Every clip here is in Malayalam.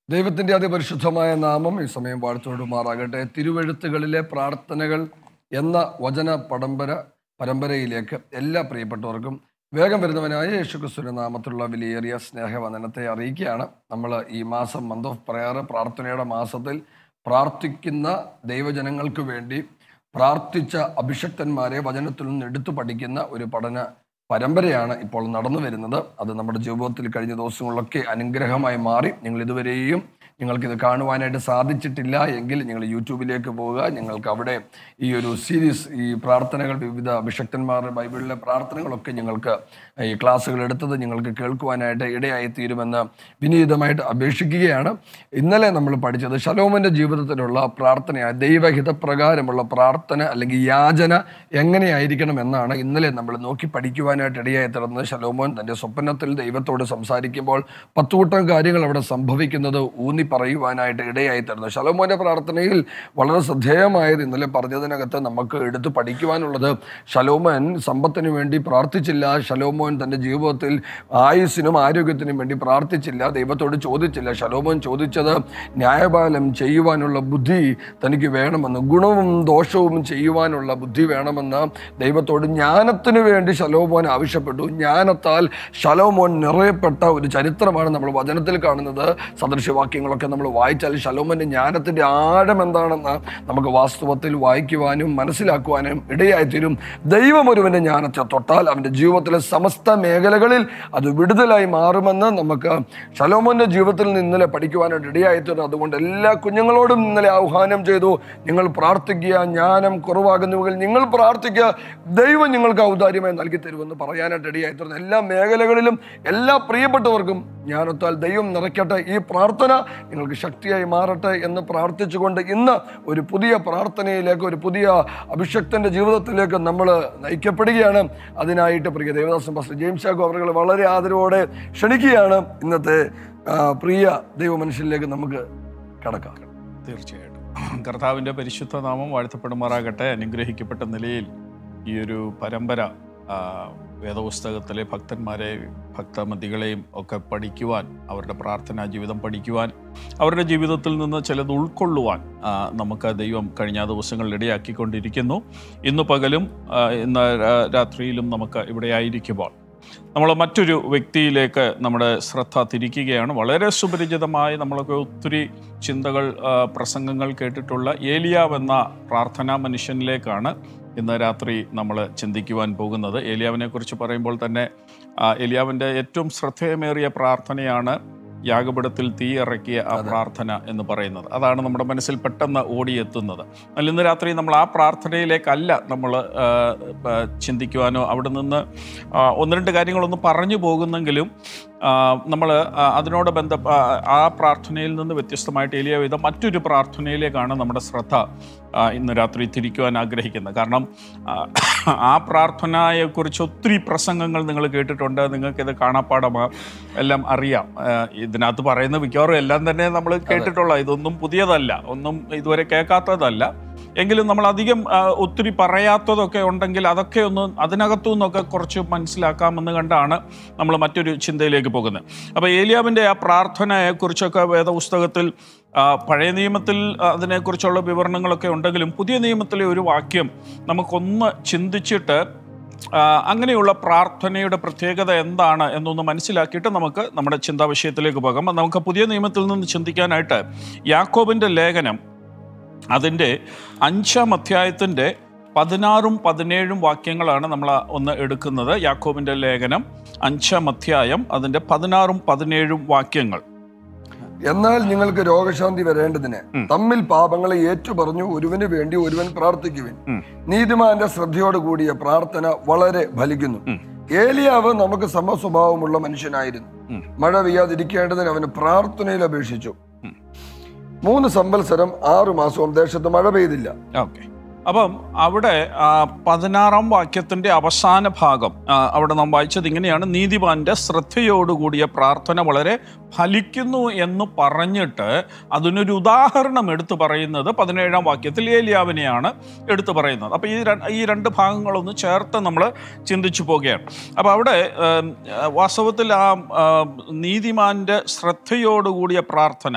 ദൈവത്തിൻ്റെ അതിപരിശുദ്ധമായ നാമം ഈ സമയം വാഴ്ത്തോടുമാറാകട്ടെ തിരുവെഴുത്തുകളിലെ പ്രാർത്ഥനകൾ എന്ന വചന പടമ്പര പരമ്പരയിലേക്ക് എല്ലാ പ്രിയപ്പെട്ടവർക്കും വേഗം വരുന്നവനായ യേശുക്രിസ്തുവിന്റെ നാമത്തിലുള്ള വിലയേറിയ സ്നേഹവന്ദനത്തെ അറിയിക്കുകയാണ് നമ്മൾ ഈ മാസം മന്ത് ഓഫ് പ്രയർ പ്രാർത്ഥനയുടെ മാസത്തിൽ പ്രാർത്ഥിക്കുന്ന ദൈവജനങ്ങൾക്ക് വേണ്ടി പ്രാർത്ഥിച്ച അഭിഷക്തന്മാരെ വചനത്തിൽ നിന്ന് എടുത്തു പഠിക്കുന്ന ഒരു പഠന പരമ്പരയാണ് ഇപ്പോൾ നടന്നു വരുന്നത് അത് നമ്മുടെ ജീവിതത്തിൽ കഴിഞ്ഞ ദിവസങ്ങളിലൊക്കെ അനുഗ്രഹമായി മാറി നിങ്ങൾ ഇതുവരെയും നിങ്ങൾക്കിത് കാണുവാനായിട്ട് സാധിച്ചിട്ടില്ല എങ്കിൽ നിങ്ങൾ യൂട്യൂബിലേക്ക് പോവുക നിങ്ങൾക്ക് അവിടെ ഈ ഒരു സീരീസ് ഈ പ്രാർത്ഥനകൾ വിവിധ അഭിഷക്തന്മാരുടെ ബൈബിളിലെ പ്രാർത്ഥനകളൊക്കെ നിങ്ങൾക്ക് ഈ ക്ലാസ്സുകൾ എടുത്തത് നിങ്ങൾക്ക് കേൾക്കുവാനായിട്ട് ഇടയായി തീരുമെന്ന് വിനീതമായിട്ട് അപേക്ഷിക്കുകയാണ് ഇന്നലെ നമ്മൾ പഠിച്ചത് ശലോമന്റെ ജീവിതത്തിലുള്ള പ്രാർത്ഥന ദൈവഹിതപ്രകാരമുള്ള പ്രാർത്ഥന അല്ലെങ്കിൽ യാചന എങ്ങനെയായിരിക്കണം എന്നാണ് ഇന്നലെ നമ്മൾ നോക്കി പഠിക്കുവാനായിട്ട് ഇടയായി തീർന്നത് ശലോമോൻ തൻ്റെ സ്വപ്നത്തിൽ ദൈവത്തോട് സംസാരിക്കുമ്പോൾ പത്തുകൂട്ടം കാര്യങ്ങൾ അവിടെ സംഭവിക്കുന്നത് ഊന്നി പറയുവാനായിട്ട് ഇടയായി തീർന്നു ശലോമോന്റെ പ്രാർത്ഥനയിൽ വളരെ ശ്രദ്ധേയമായത് ഇന്നലെ പറഞ്ഞതിനകത്ത് നമുക്ക് എടുത്ത് പഠിക്കുവാനുള്ളത് ശലോമൻ സമ്പത്തിന് വേണ്ടി പ്രാർത്ഥിച്ചില്ല ശലോമോൻ തൻ്റെ ജീവിതത്തിൽ ആയുസ്സിനും ആരോഗ്യത്തിനും വേണ്ടി പ്രാർത്ഥിച്ചില്ല ദൈവത്തോട് ചോദിച്ചില്ല ശലോമോൻ ചോദിച്ചത് ന്യായപാലം ചെയ്യുവാനുള്ള ബുദ്ധി തനിക്ക് വേണമെന്ന് ഗുണവും ദോഷവും ചെയ്യുവാനുള്ള ബുദ്ധി വേണമെന്ന് ദൈവത്തോട് ജ്ഞാനത്തിന് വേണ്ടി ശലോമോൻ ആവശ്യപ്പെട്ടു ജ്ഞാനത്താൽ ശലോമോൻ നിറയപ്പെട്ട ഒരു ചരിത്രമാണ് നമ്മൾ വചനത്തിൽ കാണുന്നത് സദൃശ്യവാക്യങ്ങളൊക്കെ നമ്മൾ വായിച്ചാൽ ശലോമന്റെ ജ്ഞാനത്തിന്റെ ആഴം എന്താണെന്ന് നമുക്ക് വാസ്തവത്തിൽ വായിക്കുവാനും മനസ്സിലാക്കുവാനും ഇടയായിത്തീരും ദൈവം ഒരുവന്റെ ജ്ഞാനത്തെ തൊട്ടാൽ അവന്റെ ജീവിതത്തിലെ സമസ്ത മേഖലകളിൽ അത് വിടുതലായി മാറുമെന്ന് നമുക്ക് ശലോമോന്റെ ജീവിതത്തിൽ നിന്ന് ഇന്നലെ പഠിക്കുവാനായിട്ട് ഇടയായിത്തീരും അതുകൊണ്ട് എല്ലാ കുഞ്ഞുങ്ങളോടും ഇന്നലെ ആഹ്വാനം ചെയ്തു നിങ്ങൾ പ്രാർത്ഥിക്കുക ജ്ഞാനം കുറവാകുന്നുവെങ്കിൽ നിങ്ങൾ പ്രാർത്ഥിക്കുക ദൈവം നിങ്ങൾക്ക് ഔദാര്യമായി നൽകി തരുമെന്ന് പറയാനായിട്ട് ഇടയായിത്തീർന്നു എല്ലാ മേഖലകളിലും എല്ലാ പ്രിയപ്പെട്ടവർക്കും ജ്ഞാനത്താൽ ദൈവം നിറയ്ക്കട്ടെ ഈ പ്രാർത്ഥന നിങ്ങൾക്ക് ശക്തിയായി മാറട്ടെ എന്ന് പ്രാർത്ഥിച്ചുകൊണ്ട് ഇന്ന് ഒരു പുതിയ പ്രാർത്ഥനയിലേക്ക് ഒരു പുതിയ അഭിഷക്തന്റെ ജീവിതത്തിലേക്ക് നമ്മൾ നയിക്കപ്പെടുകയാണ് അതിനായിട്ട് പ്രിയ ദേവദാസൻ പാസ്റ്റർ ജെയിംസ് ചാക്കോ അവർ വളരെ ആദരവോടെ ക്ഷണിക്കുകയാണ് ഇന്നത്തെ ആ, പ്രിയ ദൈവമനുഷ്യനിലേക്ക് നമുക്ക് കടക്കാം തീർച്ചയായിട്ടും കർത്താവിൻ്റെ പരിശുദ്ധ നാമം വാഴ്ത്തപ്പെടുമാറാകട്ടെ അനുഗ്രഹിക്കപ്പെട്ട നിലയിൽ ഈ ഒരു പരമ്പര ആ, വേദപുസ്തകത്തിലെ ഭക്തന്മാരെ ഭക്തമതികളെയും ഒക്കെ പഠിക്കുവാൻ അവരുടെ പ്രാർത്ഥനാ ജീവിതം പഠിക്കുവാൻ അവരുടെ ജീവിതത്തിൽ നിന്ന് ചിലത് ഉൾക്കൊള്ളുവാൻ ആ, നമുക്ക് ദൈവം കഴിഞ്ഞ ദിവസങ്ങളിൽ ഇടയാക്കിക്കൊണ്ടിരിക്കുന്നു ഇന്ന് പകലും ആ, ഇന്ന് രാ- രാത്രിയിലും നമുക്ക് ഇവിടെ ആയിരിക്കുമ്പോൾ നമ്മൾ മറ്റൊരു വ്യക്തിയിലേക്ക് നമ്മുടെ ശ്രദ്ധ തിരിക്കുകയാണ് വളരെ സുപരിചിതമായി നമ്മളൊക്കെ ഒത്തിരി ചിന്തകൾ ആ, പ്രസംഗങ്ങൾ കേട്ടിട്ടുള്ള ഏലിയാവ് എന്ന പ്രാർത്ഥനാ മനുഷ്യനിലേക്കാണ് ഇന്ന് രാത്രി നമ്മൾ ചിന്തിക്കുവാൻ പോകുന്നത് ഏലിയാവിനെ കുറിച്ച് പറയുമ്പോൾ തന്നെ ആ, ഏലിയാവിൻ്റെ ഏറ്റവും ശ്രദ്ധേയമേറിയ പ്രാർത്ഥനയാണ് യാഗപീഠത്തിൽ തീ ഇറക്കിയ ആ പ്രാർത്ഥന എന്ന് പറയുന്നത് അതാണ് നമ്മുടെ മനസ്സിൽ പെട്ടെന്ന് ഓടിയെത്തുന്നത് എന്നാൽ ഇന്ന് രാത്രി നമ്മൾ ആ പ്രാർത്ഥനയിലേക്കല്ല നമ്മൾ ആ, ആ, ചിന്തിക്കുവാനോ അവിടെ നിന്ന് ആ, ഒന്ന് രണ്ട് കാര്യങ്ങളൊന്ന് പറഞ്ഞു പോകുന്നെങ്കിലും നമ്മൾ അതിനോട് ബന്ധ ആ, ആ പ്രാർത്ഥനയിൽ നിന്ന് വ്യത്യസ്തമായിട്ട് എലിയ വിധം മറ്റൊരു പ്രാർത്ഥനയിലേക്കാണ് നമ്മുടെ ശ്രദ്ധ ആ, ഇന്ന് രാത്രി തിരിക്കുവാൻ ആഗ്രഹിക്കുന്നത് കാരണം ആ, ആ പ്രാർത്ഥനയെക്കുറിച്ച് ഒത്തിരി പ്രസംഗങ്ങൾ നിങ്ങൾ കേട്ടിട്ടുണ്ട് നിങ്ങൾക്കിത് കാണാപ്പാടമാ എല്ലാം അറിയാം ആ, ഇതിനകത്ത് പറയുന്ന മിക്കവാറും എല്ലാം തന്നെ നമ്മൾ കേട്ടിട്ടുള്ള ഇതൊന്നും പുതിയതല്ല ഒന്നും ഇതുവരെ കേൾക്കാത്തതല്ല എങ്കിലും നമ്മൾ അധികം ആ, ഒത്തിരി പറയാത്തതൊക്കെ ഉണ്ടെങ്കിൽ അതൊക്കെ ഒന്ന് അതിനകത്തു നിന്നൊക്കെ കുറച്ച് മനസ്സിലാക്കാമെന്ന് കണ്ടാണ് നമ്മൾ മറ്റൊരു ചിന്തയിലേക്ക് പോകുന്നത് അപ്പോൾ ഏലിയാവിൻ്റെ ആ പ്രാർത്ഥനയെക്കുറിച്ചൊക്കെ വേദപുസ്തകത്തിൽ ആ, പഴയ നിയമത്തിൽ അതിനെക്കുറിച്ചുള്ള വിവരണങ്ങളൊക്കെ ഉണ്ടെങ്കിലും പുതിയ നിയമത്തിലെ ഒരു വാക്യം നമുക്കൊന്ന് ചിന്തിച്ചിട്ട് ആ, അങ്ങനെയുള്ള പ്രാർത്ഥനയുടെ പ്രത്യേകത എന്താണ് എന്നൊന്ന് മനസ്സിലാക്കിയിട്ട് നമുക്ക് നമ്മുടെ ചിന്താ വിഷയത്തിലേക്ക് പോകാം നമുക്ക് പുതിയ നിയമത്തിൽ നിന്ന് ചിന്തിക്കാനായിട്ട് യാക്കോബിൻ്റെ ലേഖനം അതിൻ്റെ അഞ്ചാം അധ്യായത്തിൻ്റെ പതിനാറും പതിനേഴും വാക്യങ്ങളാണ് നമ്മൾ ഒന്ന് എടുക്കുന്നത് യാക്കോബിൻ്റെ ലേഖനം അഞ്ചാം അധ്യായം അതിൻ്റെ പതിനാറും പതിനേഴും വാക്യങ്ങൾ എന്നാൽ നിങ്ങൾക്ക് രോഗശാന്തി വരേണ്ടതിന് ഉം. തമ്മിൽ പാപങ്ങളെ ഏറ്റുപറഞ്ഞു ഒരുവന് വേണ്ടി ഒരുവൻ പ്രാർത്ഥിക്കുവിൻ ഉം. നീതിമാന്റെ ശ്രദ്ധയോട് കൂടിയ പ്രാർത്ഥന വളരെ ഫലിക്കുന്നു ഉം. ഏലിയാവ് നമുക്ക് സമസ്വഭാവമുള്ള മനുഷ്യനായിരുന്നു ഉം. മഴ പെയ്യാതിരിക്കേണ്ടതിന് അവന് പ്രാർത്ഥനയിൽ അപേക്ഷിച്ചു ഉം. മൂന്ന് സംവത്സരം ആറു മാസവും ദേശത്ത് മഴ പെയ്തില്ല ഓക്കെ അപ്പം അവിടെ ആ, പതിനാറാം വാക്യത്തിൻ്റെ അവസാന ഭാഗം ആ, അവിടെ നാം വായിച്ചത് ഇങ്ങനെയാണ് നീതിമാന്റെ ശ്രദ്ധയോടുകൂടിയ പ്രാർത്ഥന വളരെ ഫലിക്കുന്നു എന്ന് പറഞ്ഞിട്ട് അതിനൊരു ഉദാഹരണം എടുത്തു പറയുന്നത് പതിനേഴാം വാക്യത്തിൽ ഏലിയാവിനെയാണ് എടുത്തു പറയുന്നത് അപ്പോൾ ഈ ര- ഈ രണ്ട് ഭാഗങ്ങളൊന്ന് ചേർത്ത് നമ്മൾ ചിന്തിച്ചു പോകുകയാണ് അപ്പോൾ അവിടെ ഏം, വാസ്തവത്തിൽ ആ ആ, നീതിമാന്റെ ശ്രദ്ധയോടുകൂടിയ പ്രാർത്ഥന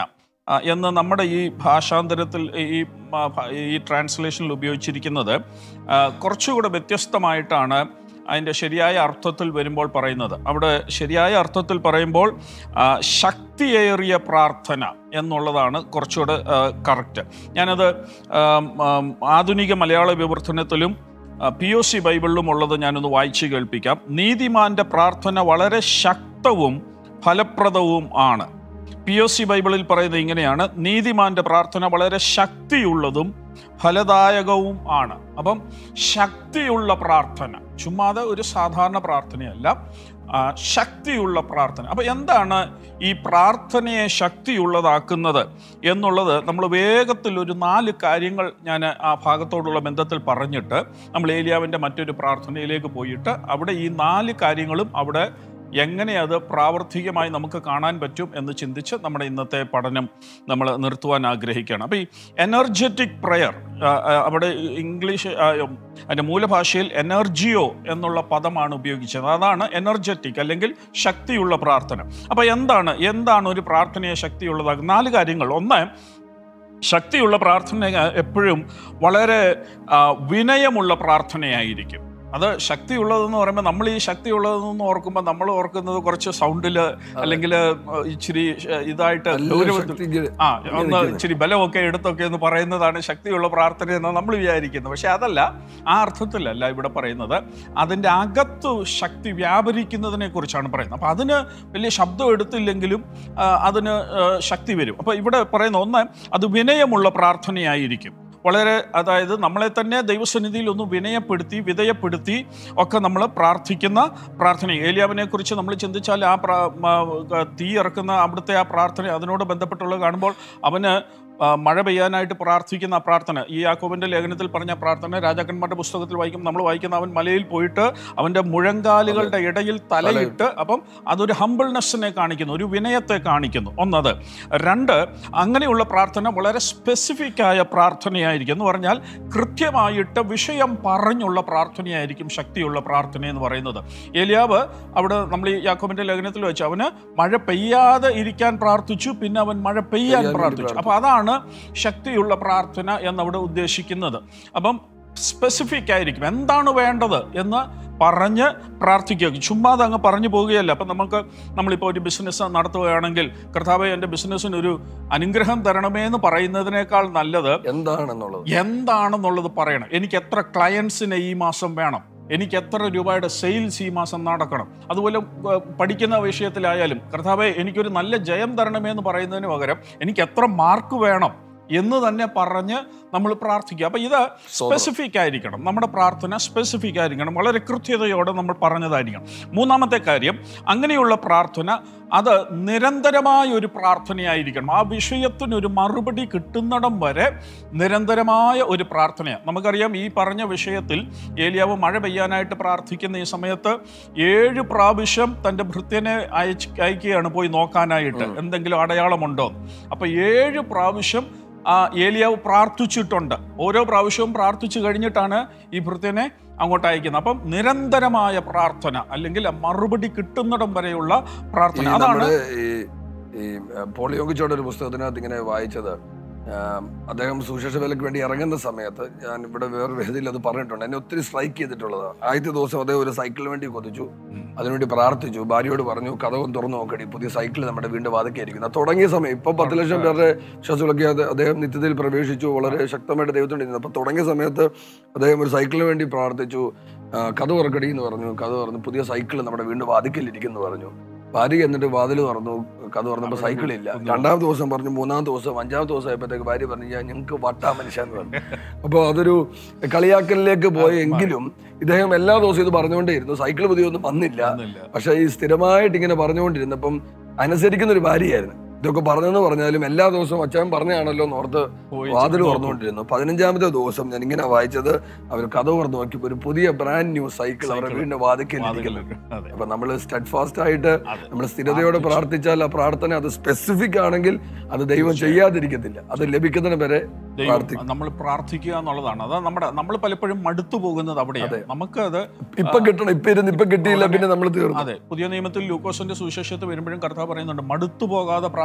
ആ, എന്ന് നമ്മുടെ ഈ ഭാഷാന്തരത്തിൽ ഈ ആ, ഭ- ഈ ട്രാൻസ്ലേഷനിൽ ഉപയോഗിച്ചിരിക്കുന്നത് ആ, കുറച്ചുകൂടെ വ്യത്യസ്തമായിട്ടാണ് അതിൻ്റെ ശരിയായ അർത്ഥത്തിൽ വരുമ്പോൾ പറയുന്നത് അവിടെ ശരിയായ അർത്ഥത്തിൽ പറയുമ്പോൾ ആ, ശക്തിയേറിയ പ്രാർത്ഥന എന്നുള്ളതാണ് കുറച്ചുകൂടെ കറക്റ്റ് ഞാനത് ആം, ആം, ആധുനിക മലയാള വിവർത്തനത്തിലും പി ഒ സി ബൈബിളിലും ഉള്ളത് ഞാനൊന്ന് വായിച്ച് കേൾപ്പിക്കാം നീതിമാന്റെ പ്രാർത്ഥന വളരെ ശക്തവും ഫലപ്രദവും ആണ് പി ഒ സി ബൈബിളിൽ പറയുന്നത് ഇങ്ങനെയാണ് നീതിമാന്റെ പ്രാർത്ഥന വളരെ ശക്തിയുള്ളതും ഫലദായകവും ആണ് അപ്പം ശക്തിയുള്ള പ്രാർത്ഥന ചുമ്മാതെ ഒരു സാധാരണ പ്രാർത്ഥനയല്ല ആ, ശക്തിയുള്ള പ്രാർത്ഥന അപ്പം എന്താണ് ഈ പ്രാർത്ഥനയെ ശക്തിയുള്ളതാക്കുന്നത് എന്നുള്ളത് നമ്മൾ വേഗത്തിൽ ഒരു നാല് കാര്യങ്ങൾ ഞാൻ ആ ഭാഗത്തോടുള്ള ബന്ധത്തിൽ പറഞ്ഞിട്ട് നമ്മൾ ഏലിയാവിൻ്റെ മറ്റൊരു പ്രാർത്ഥനയിലേക്ക് പോയിട്ട് അവിടെ ഈ നാല് കാര്യങ്ങളും അവിടെ എങ്ങനെ അത് പ്രാവർത്തികമായി നമുക്ക് കാണാൻ പറ്റും എന്ന് ചിന്തിച്ച് നമ്മുടെ ഇന്നത്തെ പഠനം നമ്മൾ നിർത്തുവാൻ ആഗ്രഹിക്കുകയാണ് അപ്പോൾ ഈ എനർജറ്റിക് പ്രയർ അവിടെ ഇംഗ്ലീഷ് ആ, അതിൻ്റെ മൂലഭാഷയിൽ എനർജിയോ എന്നുള്ള പദമാണ് ഉപയോഗിച്ചത് അതാണ് എനർജറ്റിക് അല്ലെങ്കിൽ ശക്തിയുള്ള പ്രാർത്ഥന അപ്പോൾ എന്താണ് എന്താണ് ഒരു പ്രാർത്ഥനയെ ശക്തിയുള്ളതാകുന്നത് നാല് കാര്യങ്ങൾ ഒന്ന് ശക്തിയുള്ള പ്രാർത്ഥന എപ്പോഴും വളരെ ആ, വിനയമുള്ള പ്രാർത്ഥനയായിരിക്കും അത് ശക്തിയുള്ളതെന്ന് പറയുമ്പോൾ നമ്മൾ ഈ ശക്തിയുള്ളതെന്ന് ഓർക്കുമ്പോൾ നമ്മൾ ഓർക്കുന്നത് കുറച്ച് സൗണ്ടിൽ അല്ലെങ്കിൽ ഇച്ചിരി ആ, ഇതായിട്ട് നല്ല ഗൗരവത്തിൽ ശക്തിക്ക് ആ ഒന്ന് ഇച്ചിരി ബലമൊക്കെ എടുത്തൊക്കെ എന്ന് പറയുന്നതാണ് ശക്തിയുള്ള പ്രാർത്ഥന എന്ന് നമ്മൾ വിചാരിക്കുന്നത് പക്ഷെ അതല്ല ആ അർത്ഥത്തിലല്ല ഇവിടെ പറയുന്നത് അതിൻ്റെ അകത്ത് ശക്തി വ്യാപരിക്കുന്നതിനെ കുറിച്ചാണ് പറയുന്നത് അപ്പം അതിന് വലിയ ശബ്ദം എടുത്തില്ലെങ്കിലും ആ, അതിന് ആ, ശക്തി വരും അപ്പോൾ ഇവിടെ പറയുന്ന ഒന്ന് അത് വിനയമുള്ള പ്രാർത്ഥനയായിരിക്കും വളരെ അതായത് നമ്മളെ തന്നെ ദൈവസന്നിധിയിൽ ഒന്ന് വിനയപ്പെടുത്തി വിധേയപ്പെടുത്തി ഒക്കെ നമ്മൾ പ്രാർത്ഥിക്കുന്ന പ്രാർത്ഥന ഏലിയാവിനെ കുറിച്ച് നമ്മൾ ചിന്തിച്ചാൽ ആ പ്രാ മ- തീ ഇറക്കുന്ന അവിടുത്തെ ആ പ്രാർത്ഥന അതിനോട് ബന്ധപ്പെട്ടുള്ളത് കാണുമ്പോൾ അവന് ആ, മഴ പെയ്യാനായിട്ട് പ്രാർത്ഥിക്കുന്ന ആ പ്രാർത്ഥന ഈ യാക്കോബിന്റെ ലേഖനത്തിൽ പറഞ്ഞ പ്രാർത്ഥന രാജാക്കന്മാരുടെ പുസ്തകത്തിൽ വായിക്കും നമ്മൾ വായിക്കുന്ന അവൻ മലയിൽ പോയിട്ട് അവന്റെ മുഴങ്കാലുകളുടെ ഇടയിൽ തലയിട്ട് അപ്പം അതൊരു ഹമ്പിൾനെസ്സിനെ കാണിക്കുന്നു ഒരു വിനയത്തെ കാണിക്കുന്നു ഒന്നത് രണ്ട് അങ്ങനെയുള്ള പ്രാർത്ഥന വളരെ സ്പെസിഫിക് ആയ പ്രാർത്ഥനയായിരിക്കും എന്ന് പറഞ്ഞാൽ കൃത്യമായിട്ട് വിഷയം പറഞ്ഞുള്ള പ്രാർത്ഥനയായിരിക്കും ശക്തിയുള്ള പ്രാർത്ഥന എന്ന് പറയുന്നത് ഏലിയാവ് അവിടെ നമ്മൾ ഈ യാക്കോബിന്റെ ലേഖനത്തിൽ വെച്ച് അവന് മഴ പെയ്യാതെ ഇരിക്കാൻ പ്രാർത്ഥിച്ചു പിന്നെ അവൻ മഴ പെയ്യാൻ പെയ്യാൻ വേണ്ടി പ്രാർത്ഥിച്ചു അപ്പൊ അതാണ് ശക്തിയുള്ള പ്രാർത്ഥന എന്നവിടെ ഉദ്ദേശിക്കുന്നത് അപ്പം സ്പെസിഫിക് ആയിരിക്കും എന്താണ് വേണ്ടത് എന്ന് പറഞ്ഞ് പ്രാർത്ഥിക്കുക ചുമ്മാതെ അങ്ങ് പറഞ്ഞു പോവുകയല്ല അപ്പം നമുക്ക് നമ്മളിപ്പോൾ ഒരു ബിസിനസ് നടത്തുകയാണെങ്കിൽ കർത്താവ് എൻ്റെ ബിസിനസ്സിന് ഒരു അനുഗ്രഹം തരണമേ എന്ന് പറയുന്നതിനേക്കാൾ നല്ലത് എന്താണെന്നുള്ളത് എന്താണെന്നുള്ളത് പറയണം എനിക്ക് എത്ര ക്ലയൻസിനെ ഈ മാസം വേണം എനിക്ക് എത്ര രൂപയുടെ സെയിൽസ് ഈ മാസം നടക്കണം അതുപോലെ ഏർ, പഠിക്കുന്ന വിഷയത്തിലായാലും കർത്താവെ എനിക്കൊരു നല്ല ജയം തരണമേ എന്ന് പറയുന്നതിന് പകരം എനിക്ക് എത്ര മാർക്ക് വേണം എന്ന് തന്നെ പറഞ്ഞ് നമ്മൾ പ്രാർത്ഥിക്കുക അപ്പം ഇത് സ്പെസിഫിക് ആയിരിക്കണം നമ്മുടെ പ്രാർത്ഥന സ്പെസിഫിക് ആയിരിക്കണം വളരെ കൃത്യതയോടെ നമ്മൾ പറഞ്ഞതായിരിക്കണം മൂന്നാമത്തെ കാര്യം അങ്ങനെയുള്ള പ്രാർത്ഥന അത് നിരന്തരമായ ഒരു പ്രാർത്ഥനയായിരിക്കണം ആ വിഷയത്തിന് ഒരു മറുപടി കിട്ടുന്നിടം വരെ നിരന്തരമായ ഒരു പ്രാർത്ഥനയാണ് നമുക്കറിയാം ഈ പറഞ്ഞ വിഷയത്തിൽ ഏലിയാവ് മഴ പെയ്യാനായിട്ട് പ്രാർത്ഥിക്കുന്ന ഈ സമയത്ത് ഏഴ് പ്രാവശ്യം തൻ്റെ ഭൃത്യനെ അയച്ച് അയക്കുകയാണ് പോയി നോക്കാനായിട്ട് എന്തെങ്കിലും അടയാളമുണ്ടോ അപ്പൊ ഏഴ് പ്രാവശ്യം ആ ഏലിയാവ് പ്രാർത്ഥിച്ചിട്ടുണ്ട് ഓരോ പ്രാവശ്യവും പ്രാർത്ഥിച്ചു കഴിഞ്ഞിട്ടാണ് ഈ ഭൃത്യനെ അങ്ങോട്ട് അയക്കുന്നത് അപ്പം നിരന്തരമായ പ്രാർത്ഥന അല്ലെങ്കിൽ മറുപടി കിട്ടുന്നിടം വരെയുള്ള ഈ പ്രാർത്ഥന അതാണ് നമ്മുടെ ഈ ഈ പോളിയോഗിച്ചോടെ ഒരു പുസ്തകത്തിനകത്ത് ഇങ്ങനെ വായിച്ചത് ആം, അദ്ദേഹം സുശേഷ വേലയ്ക്ക് വേണ്ടി ഇറങ്ങുന്ന സമയത്ത് ഞാൻ ഇവിടെ വേറെ വേദിയിൽ അത് പറഞ്ഞിട്ടുണ്ട് എന്നെ ഒത്തിരി സ്ട്രൈക്ക് ചെയ്തിട്ടുള്ളതാണ് ആദ്യത്തെ ദിവസം അദ്ദേഹം ഒരു സൈക്കിളിന് വേണ്ടി കൊതിച്ചു ഉം. അതിനുവേണ്ടി പ്രാർത്ഥിച്ചു ഭാര്യയോട് പറഞ്ഞു കഥവും തുറന്നു നോക്കടി പുതിയ സൈക്കിൾ നമ്മുടെ വീണ്ടും വാതിക്കായിരിക്കുന്നു തുടങ്ങിയ സമയം ഇപ്പൊ പത്ത് ലക്ഷം പേരുടെ വിശ്വാസങ്ങളൊക്കെ അത് അദ്ദേഹം നിത്യതയിൽ പ്രവേശിച്ചു വളരെ ശക്തമായിട്ട് ദൈവത്തോട് ഇരുന്നു അപ്പൊ തുടങ്ങിയ സമയത്ത് അദ്ദേഹം ഒരു സൈക്കിളിന് വേണ്ടി പ്രാർത്ഥിച്ചു ആ, കഥ തുറക്കടി എന്ന് പറഞ്ഞു കഥ പറഞ്ഞു പുതിയ സൈക്കിൾ നമ്മുടെ വീണ്ടും വാതിക്കലിരിക്കുന്നു പറഞ്ഞു ഭാര്യ എന്നിട്ട് വാതിൽ തുറന്നു കഥ തുറന്നപ്പോൾ സൈക്കിൾ ഇല്ല രണ്ടാമത്തെ ദിവസം പറഞ്ഞു മൂന്നാമത്തെ ദിവസം അഞ്ചാമത്തെ ദിവസം ആയപ്പോഴത്തേക്ക് ഭാര്യ പറഞ്ഞു ഞാൻ ഞങ്ങൾക്ക് വട്ടാ മനുഷ്യ എന്ന് പറഞ്ഞു അപ്പോൾ അതൊരു കളിയാക്കലിലേക്ക് പോയെങ്കിലും ഇദ്ദേഹം എല്ലാ ദിവസവും ഇത് പറഞ്ഞുകൊണ്ടേയിരുന്നു സൈക്കിൾ പുതിയൊന്നും വന്നില്ല ഒന്നുമില്ല. പക്ഷെ ഈ സ്ഥിരമായിട്ട് ഇങ്ങനെ പറഞ്ഞുകൊണ്ടിരുന്നപ്പം അനുസരിക്കുന്ന ഒരു ഭാര്യയായിരുന്നു ഇതൊക്കെ പറഞ്ഞെന്ന് പറഞ്ഞാലും എല്ലാ ദിവസവും അച്ഛൻ പറഞ്ഞാണല്ലോ എന്ന് ഓർത്ത് പോയി വാതിൽ നോക്കും. തുറന്നുകൊണ്ടിരുന്നു പതിനഞ്ചാമത്തെ ദിവസം ഞാൻ ഇങ്ങനെ വായിച്ചത് അവർ കഥ തുറന്നു നോക്കിയപ്പോൾ ഒരു പുതിയ ബ്രാൻഡ് ന്യൂ സൈക്കിൾ അവരുടെ Cycle. വീടിന്റെ വാതിക്കലിരിക്കുന്നു വാതിലിൽ. അതെ അപ്പൊ നമ്മൾ സ്റ്റഡ് ഫാസ്റ്റ് ആയിട്ട് അതെ. നമ്മൾ സ്ഥിരതയോടെ പ്രാർത്ഥിച്ചാൽ ആ പ്രാർത്ഥന അത് സ്പെസിഫിക് ആണെങ്കിൽ അത് ദൈവം ചെയ്യാതിരിക്കത്തില്ല അത് ലഭിക്കുന്നതിന് വരെ ദൈവം പ്രാർത്ഥിക്കും നമ്മൾ പ്രാർത്ഥിക്കുക എന്നുള്ളതാണ് അതാ നമ്മുടെ നമ്മൾ പലപ്പോഴും മടുത്തു പോകുന്നത് അവിടെയാണ് നമുക്ക് അത് ഇപ്പൊ കിട്ടണം ഇപ്പൊ ഇരുന്ന് ഇപ്പൊ കിട്ടിയില്ല പിന്നെ നമ്മൾ തീർന്നു അതെ പുതിയ നിയമത്തിൽ ലൂക്കോസിന്റെ സുവിശേഷത്തിൽ വരുമ്പോഴും കർത്താവ് പറയുന്നുണ്ട് മടുത്തു പോകാതെ പ്രാർത്ഥിക്കുക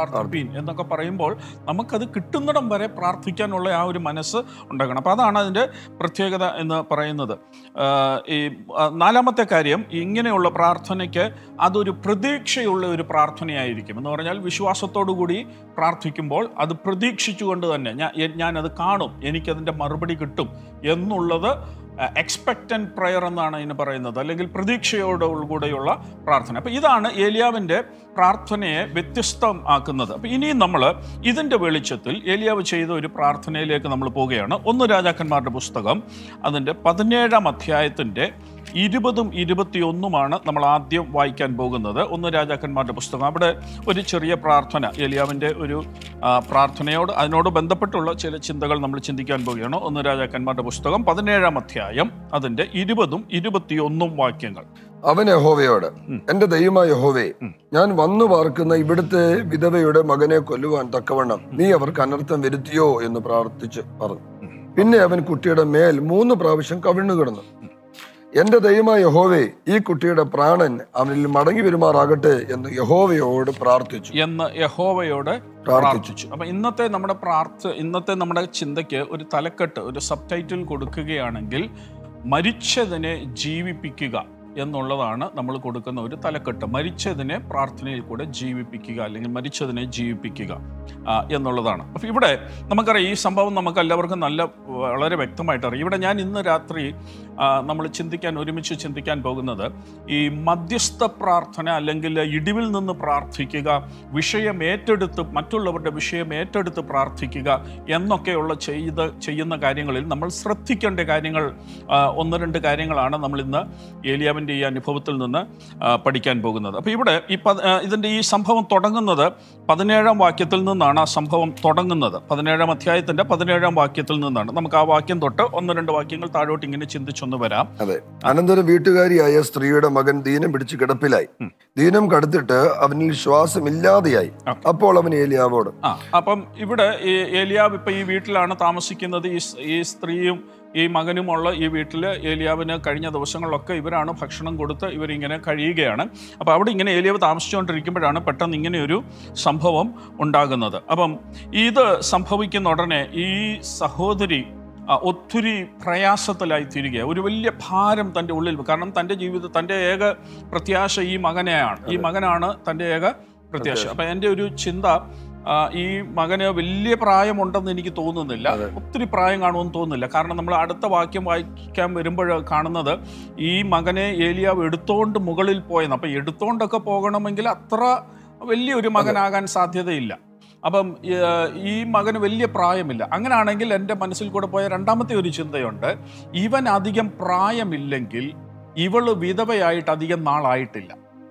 പ്രാർത്ഥിപ്പീൻ എന്നൊക്കെ പറയുമ്പോൾ നമുക്കത് കിട്ടുന്നിടം വരെ പ്രാർത്ഥിക്കാനുള്ള ആ ഒരു മനസ്സ് ഉണ്ടാകണം അപ്പോൾ അതാണ് അതിൻ്റെ പ്രത്യേകത എന്ന് പറയുന്നത് ആ, ഈ ആ, നാലാമത്തെ കാര്യം ഇങ്ങനെയുള്ള പ്രാർത്ഥനയ്ക്ക് അതൊരു പ്രതീക്ഷയുള്ള ഒരു പ്രാർത്ഥനയായിരിക്കും എന്ന് പറഞ്ഞാൽ വിശ്വാസത്തോടു കൂടി പ്രാർത്ഥിക്കുമ്പോൾ അത് പ്രതീക്ഷിച്ചുകൊണ്ട് തന്നെ ഞാൻ എ- ഞാനത് കാണും എനിക്കതിൻ്റെ മറുപടി കിട്ടും എന്നുള്ളത് എക്സ്പെക്റ്റൻറ്റ് പ്രയർ എന്നാണ് ഇതിന് പറയുന്നത് അല്ലെങ്കിൽ പ്രതീക്ഷയോടുകൂടെയുള്ള പ്രാർത്ഥന അപ്പോൾ ഇതാണ് ഏലിയാവിൻ്റെ പ്രാർത്ഥനയെ വ്യത്യസ്തമാക്കുന്നത് അപ്പോൾ ഇനിയും നമ്മൾ ഇതിൻ്റെ വെളിച്ചത്തിൽ ഏലിയാവ് ചെയ്ത ഒരു പ്രാർത്ഥനയിലേക്ക് നമ്മൾ പോവുകയാണ് ഒന്ന് രാജാക്കന്മാരുടെ പുസ്തകം അതിൻ്റെ പതിനേഴാം അധ്യായത്തിൻ്റെ ഇരുപതും ഇരുപത്തിയൊന്നുമാണ് നമ്മൾ ആദ്യം വായിക്കാൻ പോകുന്നത് ഒന്ന് രാജാക്കന്മാരുടെ പുസ്തകം അവിടെ ഒരു ചെറിയ പ്രാർത്ഥന ഏലിയാവിൻ്റെ ഒരു ആ, പ്രാർത്ഥനയോട് അതിനോട് ബന്ധപ്പെട്ടുള്ള ചില ചിന്തകൾ നമ്മൾ ചിന്തിക്കാൻ പോവുകയാണ് ഒന്ന് രാജാക്കന്മാരുടെ പുസ്തകം പതിനേഴാം അധ്യായം അതിൻ്റെ ഇരുപതും ഇരുപത്തിയൊന്നും വാക്യങ്ങൾ അവൻ യഹോവയോട് എന്റെ ദൈവമായ യഹോവേ ഞാൻ വന്നു പാർക്കുന്ന ഇവിടുത്തെ വിധവയുടെ മകനെ കൊല്ലുവാൻ തക്കവണ്ണം നീ അവർക്ക് അനർത്ഥം വരുത്തിയോ എന്ന് പ്രാർത്ഥിച്ച് പറഞ്ഞു പിന്നെ അവൻ കുട്ടിയുടെ മേൽ മൂന്ന് പ്രാവശ്യം കവിണ്ണു കിടന്നു എന്റെ ദൈവമായ യഹോവേ ഈ കുട്ടിയുടെ പ്രാണൻ അവനിൽ മടങ്ങി വരുമാറാകട്ടെ എന്ന് യഹോവയോട് പ്രാർത്ഥിച്ചു എന്ന് യഹോവയോട് പ്രാർത്ഥിച്ചു അപ്പൊ ഇന്നത്തെ നമ്മുടെ പ്രാർത്ഥ ഇന്നത്തെ നമ്മുടെ ചിന്തയ്ക്ക് ഒരു തലക്കെട്ട് ഒരു സബ് ടൈറ്റിൽ കൊടുക്കുകയാണെങ്കിൽ മരിച്ചതിനെ ജീവിപ്പിക്കുക എന്നുള്ളതാണ് നമ്മൾ കൊടുക്കുന്ന ഒരു തലക്കെട്ട് മരിച്ചതിനെ പ്രാർത്ഥനയിൽ കൂടെ ജീവിപ്പിക്കുക അല്ലെങ്കിൽ മരിച്ചതിനെ ജീവിപ്പിക്കുക ആ, എന്നുള്ളതാണ് അപ്പോൾ ഇവിടെ നമുക്കറിയാം ഈ സംഭവം നമുക്ക് എല്ലാവർക്കും നല്ല വളരെ വ്യക്തമായിട്ട് അറിയാം ഇവിടെ ഞാൻ ഇന്ന് രാത്രി നമ്മൾ ചിന്തിക്കാൻ ഒരുമിച്ച് ചിന്തിക്കാൻ പോകുന്നത് ഈ മധ്യസ്ഥ പ്രാർത്ഥന അല്ലെങ്കിൽ ഇടിവിൽ നിന്ന് പ്രാർത്ഥിക്കുക വിഷയം ഏറ്റെടുത്ത് മറ്റുള്ളവരുടെ വിഷയം ഏറ്റെടുത്ത് പ്രാർത്ഥിക്കുക എന്നൊക്കെയുള്ള ചെയ്ത് ചെയ്യുന്ന കാര്യങ്ങളിൽ നമ്മൾ ശ്രദ്ധിക്കേണ്ട കാര്യങ്ങൾ ആ, ഒന്ന് രണ്ട് കാര്യങ്ങളാണ് നമ്മൾ ഇന്ന് ഏലിയാവിൻ്റെ ഈ അനുഭവത്തിൽ നിന്ന് ആ, പഠിക്കാൻ പോകുന്നത് അപ്പോൾ ഇവിടെ ഈ പ ഇതിൻ്റെ ഈ സംഭവം തുടങ്ങുന്നത് പതിനേഴാം വാക്യത്തിൽ നിന്നാണ് ആ സംഭവം തുടങ്ങുന്നത് പതിനേഴാം അധ്യായത്തിൻ്റെ പതിനേഴാം വാക്യത്തിൽ നിന്നാണ് നമുക്ക് ആ വാക്യം തൊട്ട് ഒന്ന് രണ്ട് വാക്യങ്ങൾ താഴോട്ട് ഇങ്ങനെ ചിന്തിച്ചൊന്ന് വരാം അതെ അനന്തരം വീട്ടുകാരിയായ സ്ത്രീയുടെ മകൻ ദീനം പിടിച്ച് കിടപ്പിലായി ദീനം കടുത്തിട്ട് അവനിൽ ശ്വാസമില്ലാതെയായി അപ്പോൾ അവൻ ഏലിയാവോട് ആ അപ്പം ഇവിടെ ഈ ഏലിയാവ് ഇപ്പം ഈ വീട്ടിലാണ് താമസിക്കുന്നത് ഈ സ്- ഈ സ്ത്രീയും ഈ മകനുമുള്ള ഈ വീട്ടിൽ ഏലിയാവിന് കഴിഞ്ഞ ദിവസങ്ങളിലൊക്കെ ഇവരാണ് ഭക്ഷണം കൊടുത്ത് ഇവരിങ്ങനെ കഴിയുകയാണ് അപ്പോൾ അവിടെ ഇങ്ങനെ ഏലിയാവ് താമസിച്ചുകൊണ്ടിരിക്കുമ്പോഴാണ് പെട്ടെന്ന് ഇങ്ങനെ ഒരു സംഭവം ഉണ്ടാകുന്നത് അപ്പം ഇത് സംഭവിക്കുന്ന ഉടനെ ഈ സഹോദരി ആ, ഒത്തിരി പ്രയാസത്തിലായി തീരുക ഒരു വലിയ ഭാരം തൻ്റെ ഉള്ളിൽ കാരണം തൻ്റെ ജീവിതം തൻ്റെ ഏക പ്രത്യാശ ഈ മകനെയാണ് ഈ മകനാണ് തൻ്റെ ഏക പ്രത്യാശ അപ്പം എൻ്റെ ഒരു ചിന്ത ആ, ഈ മകന് വലിയ പ്രായമുണ്ടെന്ന് എനിക്ക് തോന്നുന്നില്ല ഒത്തിരി പ്രായം കാണുമെന്ന് തോന്നുന്നില്ല കാരണം നമ്മൾ അടുത്ത വാക്യം വായിക്കാൻ വരുമ്പോൾ കാണുന്നത് ഈ മകനെ ഏലിയാവ് എടുത്തോണ്ട് മുകളിൽ പോയെന്ന് അപ്പം എടുത്തോണ്ടൊക്കെ പോകണമെങ്കിൽ അത്ര വലിയൊരു മകനാകാൻ സാധ്യതയില്ല അപ്പം ഏർ, ഈ മകന് വലിയ പ്രായമില്ല അങ്ങനെയാണെങ്കിൽ എൻ്റെ മനസ്സിൽ കൂടെ പോയ രണ്ടാമത്തെ ഒരു ചിന്തയുണ്ട് ഇവൻ അധികം പ്രായമില്ലെങ്കിൽ ഇവള് വിധവയായിട്ട് അധികം നാളായിട്ടില്ല